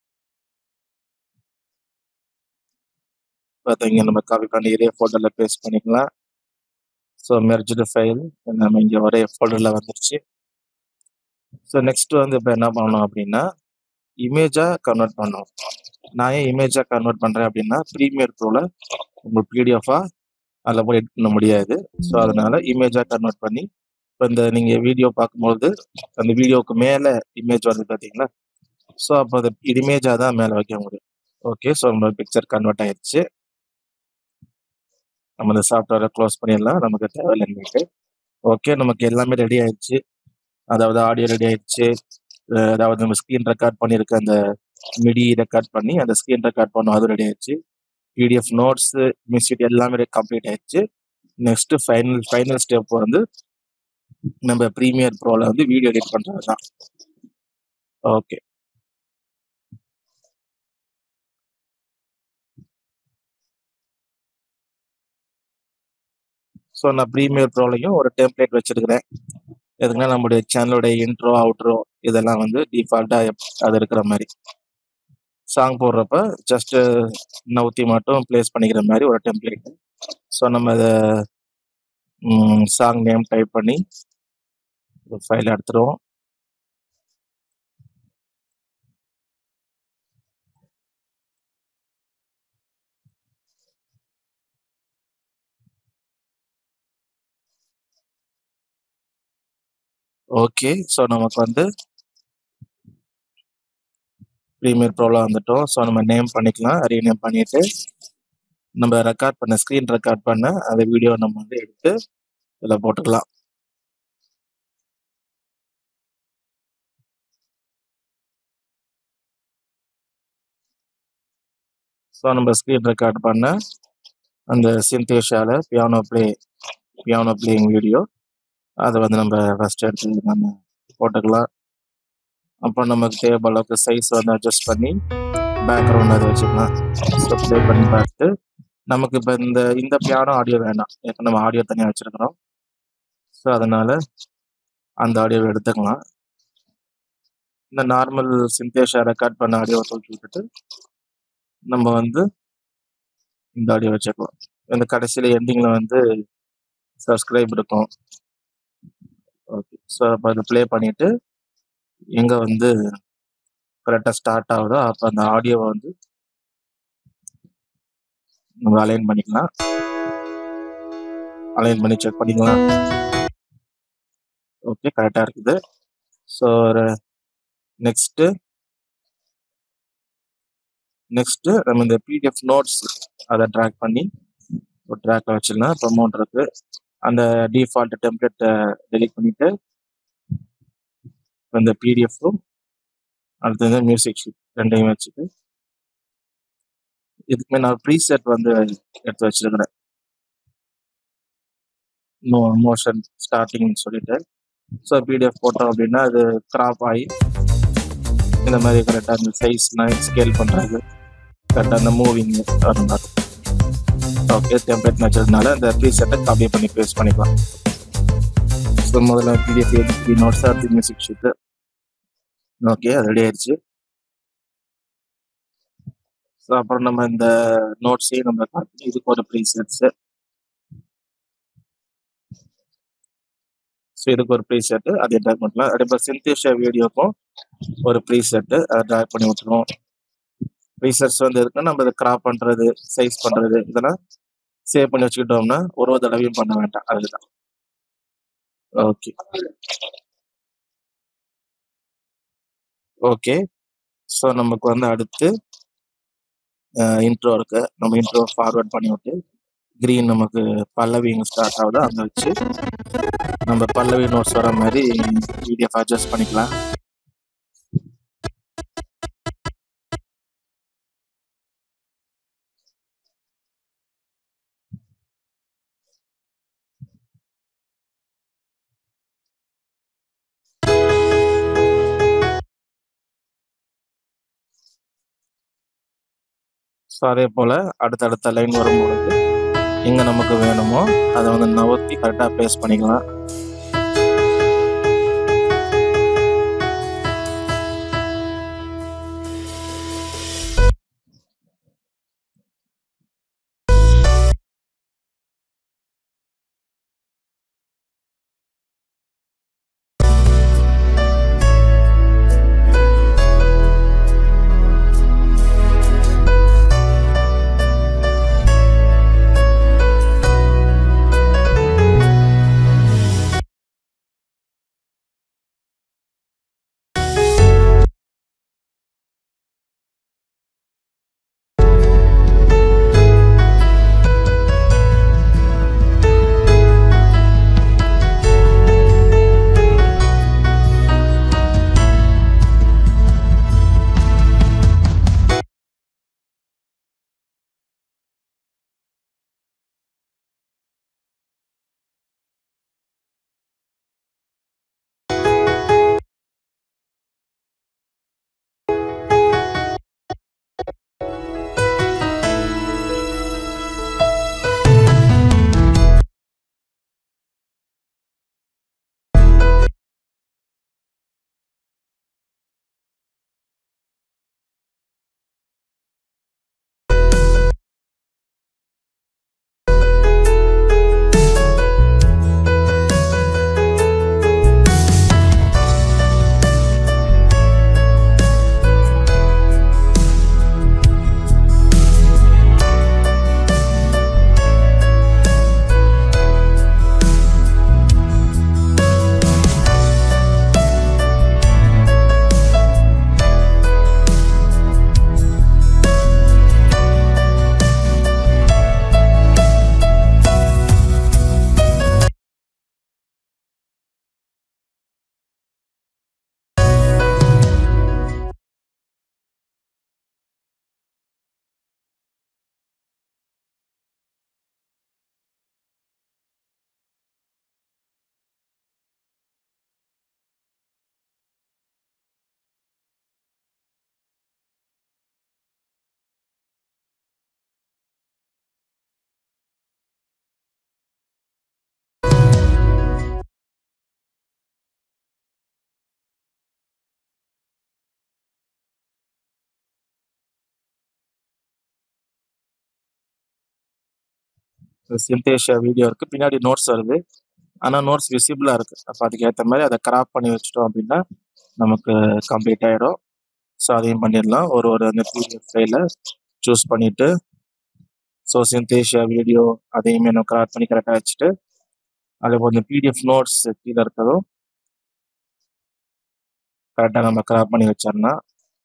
பார்த்தீங்க நம்ம காப்பி பண்ணி இதே ஃபோல்டரில் பேஸ்ட் பண்ணிக்கலாம் ஸோ மெர்ஜ்டு ஃபைல் நம்ம இங்கே ஒரே ஃபோல்டரில் வந்துருச்சு ஸோ நெக்ஸ்ட் வந்து இப்போ என்ன பண்ணணும் அப்படின்னா இமேஜாக கன்வெர்ட் பண்ணணும் நான் ஏன் இமேஜாக கன்வெர்ட் பண்ணுறேன் அப்படின்னா ப்ரீமியர் ப்ரோவில் உங்களுக்கு பிடிஎஃபாக அதில் போய் எடிட் பண்ண முடியாது ஸோ அதனால இமேஜாக கன்வெர்ட் பண்ணி இப்போ இந்த நீங்கள் வீடியோ பார்க்கும்போது அந்த வீடியோவுக்கு மேலே இமேஜ் வருது பார்த்தீங்களா ஸோ அப்போ அது இமேஜாக தான் மேலே வைக்க முடியும் ஓகே ஸோ நம்ம பிக்சர் கன்வெர்ட் ஆயிடுச்சு நம்ம இந்த சாஃப்ட்வேரை க்ளோஸ் பண்ணிடலாம் நமக்கு தேவையில்லைன்னுட்டு ஓகே நமக்கு எல்லாமே ரெடி ஆயிடுச்சு அதாவது ஆடியோ ரெடி ஆயிடுச்சு அஹ் அதாவது நம்ம ஸ்க்ரீன் ரெக்கார்ட் பண்ணியிருக்க அந்த மிடி ரெக்கார்ட் பண்ணி அந்த ஸ்க்ரீன் ரெக்கார்ட் பண்ணோம் அது ரெடி ஆயிடுச்சு பிடிஎஃப் நோட்ஸ் மியூசிக் எல்லாமே கம்ப்ளீட் ஆயிடுச்சு நெக்ஸ்ட் ஃபைனல் ஃபைனல் ஸ்டெப் வந்து நம்ம ப்ரீமியர் ப்ரோல வந்து வீடியோ எடிட் பண்றது தான் ஓகே ஸோ நான் ப்ரீமியர் ப்ரோலையும் ஒரு டெம்ப்ளேட் வச்சிருக்கிறேன் எதுக்குன்னா நம்மளுடைய சேனலோட இன்ட்ரோ அவுட்ரோ இதெல்லாம் வந்து டிஃபால்ட்டாக அது இருக்கிற மாதிரி சாங் போடுறப்ப ஜஸ்ட் நவுத்தி மட்டும் ப்ளேஸ் பண்ணிக்கிற மாதிரி ஒரு டெம்ப்ளேட் ஸோ நம்ம அதை சாங் நேம் டைப் பண்ணி ஒரு ஃபைல் எடுத்துருவோம் ஓகே ஸோ நமக்கு வந்து ப்ரீமியர் ப்ரோல வந்துட்டோம் ஸோ நம்ம நேம் பண்ணிக்கலாம் ரீநேம் பண்ணிட்டு நம்ம ரெக்கார்ட் பண்ண ஸ்க்ரீன் ரெக்கார்ட் பண்ண அந்த வீடியோ நம்ம வந்து எடுத்து இதில் போட்டுக்கலாம் ஸோ நம்ம ஸ்க்ரீன் ரெக்கார்ட் பண்ண அந்த சிந்தேஷால piano play piano playing video அதை வந்து நம்ம ஃபர்ஸ்ட் எடுத்து நம்ம போட்டுக்கலாம் அப்புறம் நமக்கு தேவைப்பட அளவுக்கு சைஸ் வந்து அட்ஜஸ்ட் பண்ணி பேக்ரவுண்ட் அதை வச்சுக்கலாம் ஸோ ப்ளே பண்ணி பார்த்து நமக்கு இப்போ இந்த இந்த பியானோ ஆடியோ வேணாம் ஏற்கனவே நம்ம ஆடியோ தனியாக வச்சுருக்கிறோம் ஸோ அதனால அந்த ஆடியோவை எடுத்துக்கலாம் இந்த நார்மல் சிந்தேஷா ரெக்கார்ட் பண்ண ஆடியோவை தூக்கி விட்டுட்டு நம்ம வந்து இந்த ஆடியோ வச்சுக்கலாம் இந்த கடைசியில் எண்டிங்கில் வந்து சப்ஸ்கிரைப் இருக்கும் ஓகே ஸோ அப்போ அதை ப்ளே பண்ணிட்டு எங்கே வந்து கரெக்டாக ஸ்டார்ட் ஆகுதோ அப்போ அந்த ஆடியோவை வந்து நம்ம அலைன் பண்ணிக்கலாம் அலைன் பண்ணி செக் பண்ணிக்கலாம் ஓகே கரெக்டாக இருக்குது ஸோ நெக்ஸ்ட்டு நெக்ஸ்ட்டு நம்ம இந்த பிடிஎஃப் நோட்ஸ் அதை ட்ராக் பண்ணி ஒரு ட்ராக்ல வச்சிடலாம் இப்போ அமௌண்ட் இருக்கு அந்த டிஃபால்ட் டெம்ப்ளேட்டை டெலிட் பண்ணிட்டு இந்த பிடிஎஃப்பும் அடுத்தது மியூசிக் ஷீட் ரெண்டையும் வச்சுட்டு இதுக்குமே நான் ப்ரீசெட் வந்து எடுத்து வச்சிருக்கிறேன் நோ மோஷன் ஸ்டார்டிங்னு சொல்லிட்டு ஸோ பிடிஎஃப் போட்டோம் அப்படின்னா அது கிராப் ஆகி இந்த மாதிரி கரெக்டாக அந்த சைஸ் ஸ்கேல் பண்ணுறது கரெக்டாக அந்த மூவிங் அந்த மாதிரி ஓகே டெம்ப்ளேட் வச்சதுனால அந்த ப்ரீசெட்டை காப்பி பண்ணி பேஸ்ட் பண்ணிக்கலாம் ஸோ முதல்ல பிடிஎஃப் எடிட் நோட்ஸ் அடுத்து மியூசிக் ஷீட்டு ஓகே அது ரெடி ஆயிடுச்சு ஸோ அப்புறம் நம்ம இந்த நோட்ஸையும் நம்ம காப்பி இதுக்கு ஒரு ப்ரீசெட்ஸு ஸோ இதுக்கு ஒரு ப்ரீசெட்டு அதை ட்ராக் பண்ணலாம் அதே மாதிரி சிந்தேஷா வீடியோக்கும் ஒரு ப்ரீசெட்டு அதை ட்ராக் பண்ணி விட்டுருவோம் ப்ரீசெட்ஸ் வந்து இருக்குன்னா நம்ம இதை கிராப் பண்ணுறது சைஸ் பண்ணுறது இதெல்லாம் சேவ் பண்ணி வச்சுக்கிட்டோம்னா ஒரு ஒரு தடவையும் பண்ண வேண்டாம் அதுதான் ஓகே. ஓகே. ஸோ நமக்கு வந்து அடுத்து அ இன்ட்ரோ இருக்கு. நம்ம இன்ட்ரோ ஃபார்வர்ட் பண்ணிவிட்டு, கிரீன் நமக்கு பல்லவி எங்க ஸ்டார்ட் ஆகுதோ அங்க வச்சு, நம்ம பல்லவி நோட்ஸ் வர மாரி பிடிஎஃப் அட்ஜஸ்ட் பண்ணிக்கலாம். ஸோ அதே போல அடுத்தடுத்த லைன் வரும்பொழுது, எங்க நமக்கு வேணுமோ அத வந்து நவுத்தி கரெக்ட்டா பேஸ்ட் பண்ணிக்கலாம். சிந்தேஷியா வீடியோ இருக்கு. பின்னாடி நோட்ஸ் வருது. ஆனா நோட்ஸ் விசிபிளா இருக்கு. அப்ப அதுக்கு ஏத்த மாரி அத கிராப் பண்ணி வச்சுட்டோம் அப்டின்னா, நமக்கு கம்ப்ளீட் ஆயிடும். ஸோ அதையும் பண்ணிடலாம். ஒரு ஒரு அந்த பிடிஎஃப் ஃபைல சூஸ் பண்ணிட்டு, ஸோ சிந்தேஷியா வீடியோ அதையுமே நம்ம கிராப் பண்ணி கரெக்ட்டா வச்சுட்டு, அதேபோல இந்த பிடிஎஃப் நோட்ஸ் கீழ இருக்கதும் கரெக்ட்டா நம்ம கிராப் பண்ணி வச்சிரலாம்.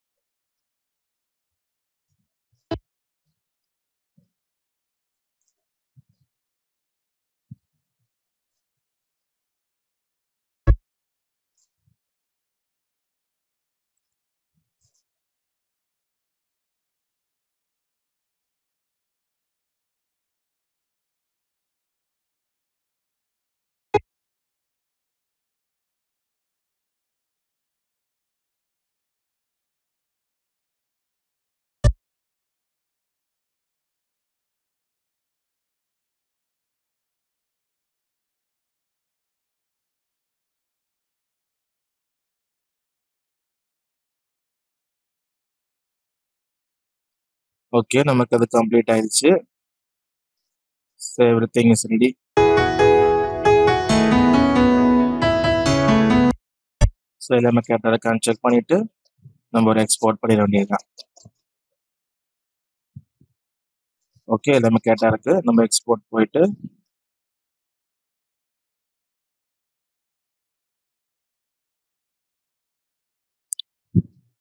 ஓகே. நமக்கு அது கம்ப்ளீட் ஆயிடுச்சு. So everything is ready. So எல்லாமே கரெக்ட்டா இருக்கான்னு செக் பண்ணிட்டு, நம்ம ஒரு எக்ஸ்போர்ட் பண்ணிட வேண்டியது தான். ஓகே. எல்லாமே கரெக்ட்டா இருக்கு. நம்ம எக்ஸ்போர்ட் போயிட்டு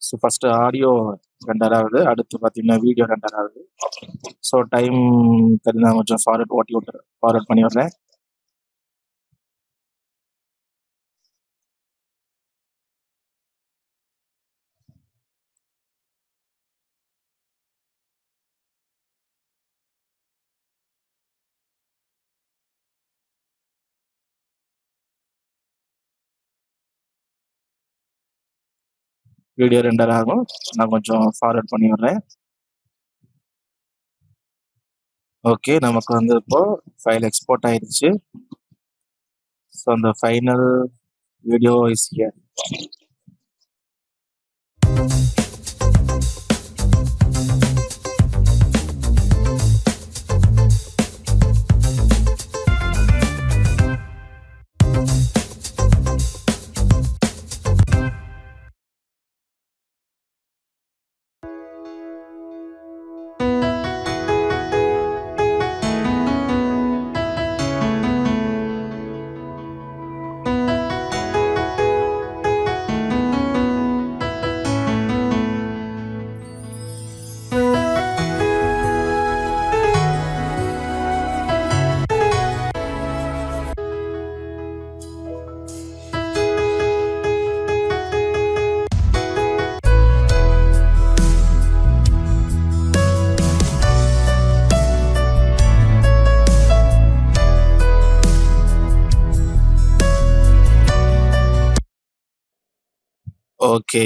ஸோ ஃபர்ஸ்ட் ஆடியோ ரெண்டர் ஆகுது அடுத்து பார்த்தீங்கன்னா வீடியோ ரெண்டர் ஆகுது ஸோ டைம் கருதி நான் கொஞ்சம் ஃபார்வர்ட் ஓட்டி விட்டுறேன் ஃபார்வர்ட் பண்ணி விடுறேன் வீடியோ ரெண்டர் ஆகும் நான் கொஞ்சம் ஃபார்வர்ட் பண்ணி விடுறேன் ஓகே நமக்கு வந்து இப்போ ஃபைல் எக்ஸ்போர்ட் ஆயிடுச்சு ஸோ அந்த final video is here okay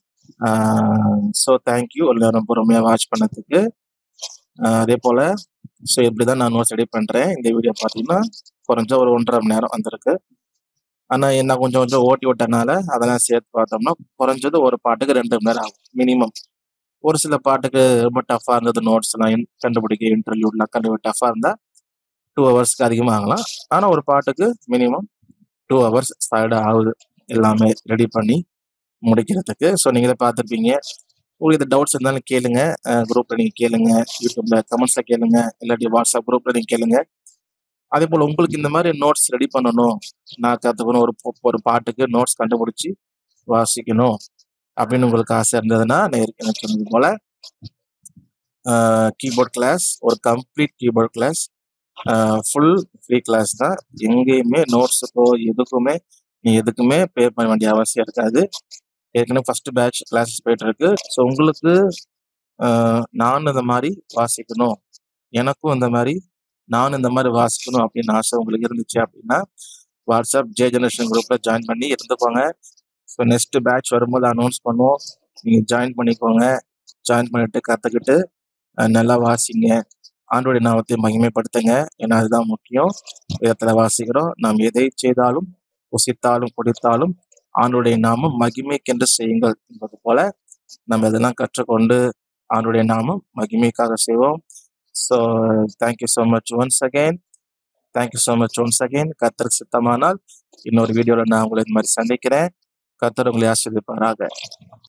so thank you எல்லாரும் பொறுமையாக வாட்ச் பண்ணதுக்கு ஆஹ் அதே போல் ஸோ இப்படி தான் நான் நோட்ஸ் ரெடி பண்ணுறேன் இந்த வீடியோ பார்த்தீங்கன்னா குறைஞ்ச ஒரு ஒன்றரை மணி நேரம் வந்திருக்கு ஆனால் என்ன கொஞ்சம் கொஞ்சம் ஓட்டி விட்டனால அதெல்லாம் சேர்த்து பார்த்தோம்னா குறைஞ்சது ஒரு பாட்டுக்கு ரெண்டு மணி நேரம் ஆகும் மினிமம் ஒரு சில பாட்டுக்கு ரொம்ப டஃப்பாக இருந்தது நோட்ஸ்லாம் இன்- கண்டுபிடிக்க இன்டர்வியூலாம் கண்டுபிடி டஃப்பாக இருந்தால் டூ ஹவர்ஸ்க்கு அதிகமாக ஆகலாம் ஆனால் ஒரு பாட்டுக்கு மினிமம் டூ ஹவர்ஸ் ஸ்பைர்டு ஆகுது எல்லாமே ரெடி பண்ணி முடிக்கிறதுக்கு ஸோ நீங்கள் இதை பார்த்துருப்பீங்க உங்களுக்கு இந்த டவுட்ஸ் இருந்தாலும் கேளுங்க குரூப்பில் நீங்கள் கேளுங்க யூடியூப்ல கமெண்ட்ஸில் கேளுங்க இல்லாட்டி வாட்ஸ்அப் குரூப்பில் நீங்கள் கேளுங்க அதே போல் உங்களுக்கு இந்த மாதிரி நோட்ஸ் ரெடி பண்ணணும் நான் கற்றுக்கணும் ஒரு போ- ஒரு பாட்டுக்கு நோட்ஸ் கண்டுபிடிச்சி வாசிக்கணும் அப்படின்னு உங்களுக்கு ஆசை இருந்ததுன்னா நான் ஏற்கனவே சொன்னது போல கீபோர்ட் கிளாஸ் ஒரு complete keyboard class full free class தான் எங்கேயுமே நோட்ஸுக்கோ எதுக்குமே நீ எதுக்குமே பே பண்ண வேண்டிய அவசியம் இருக்காது ஏற்கனவே ஃபர்ஸ்ட் பேட்ச் கிளாஸஸ் போயிட்டு இருக்கு ஸோ உங்களுக்கு ஆஹ், நான் இந்த மாதிரி வாசிக்கணும் எனக்கும் இந்த மாதிரி நான் இந்த மாதிரி வாசிக்கணும் அப்படின்னு ஆசை உங்களுக்கு இருந்துச்சு அப்படின்னா வாட்ஸ்அப் ஜே ஜெனரேஷன் குரூப்ல ஜாயின் பண்ணி இருந்துக்கோங்க ஸோ நெக்ஸ்ட் பேட்ச் வரும்போது அனௌன்ஸ் பண்ணுவோம் நீங்க ஜாயின் பண்ணிக்கோங்க ஜாயின் பண்ணிட்டு கத்துக்கிட்டு அஹ், நல்லா வாசிங்க ஆண்டோடைய நாமத்தை மகிமைப்படுத்துங்க ஏன்னா அதுதான் முக்கியம் விதத்துல வாசிக்கிறோம் நாம் எதை செய்தாலும் புசித்தாலும் குடித்தாலும் ஆண்டுடைய நாமம் மகிமைக்கென்று செய்யுங்கள் என்பது போல நம்ம இதெல்லாம் கற்றுக்கொண்டு ஆண்டுடைய நாமம் மகிமைக்காக செய்வோம் so thank you so much once again thank you so much once again கத்தருக்கு சித்தமானால் இன்னொரு வீடியோவில் நான் உங்களை இந்த மாதிரி சந்திக்கிறேன் கத்தர் உங்களை ஆசிரியப்பாராக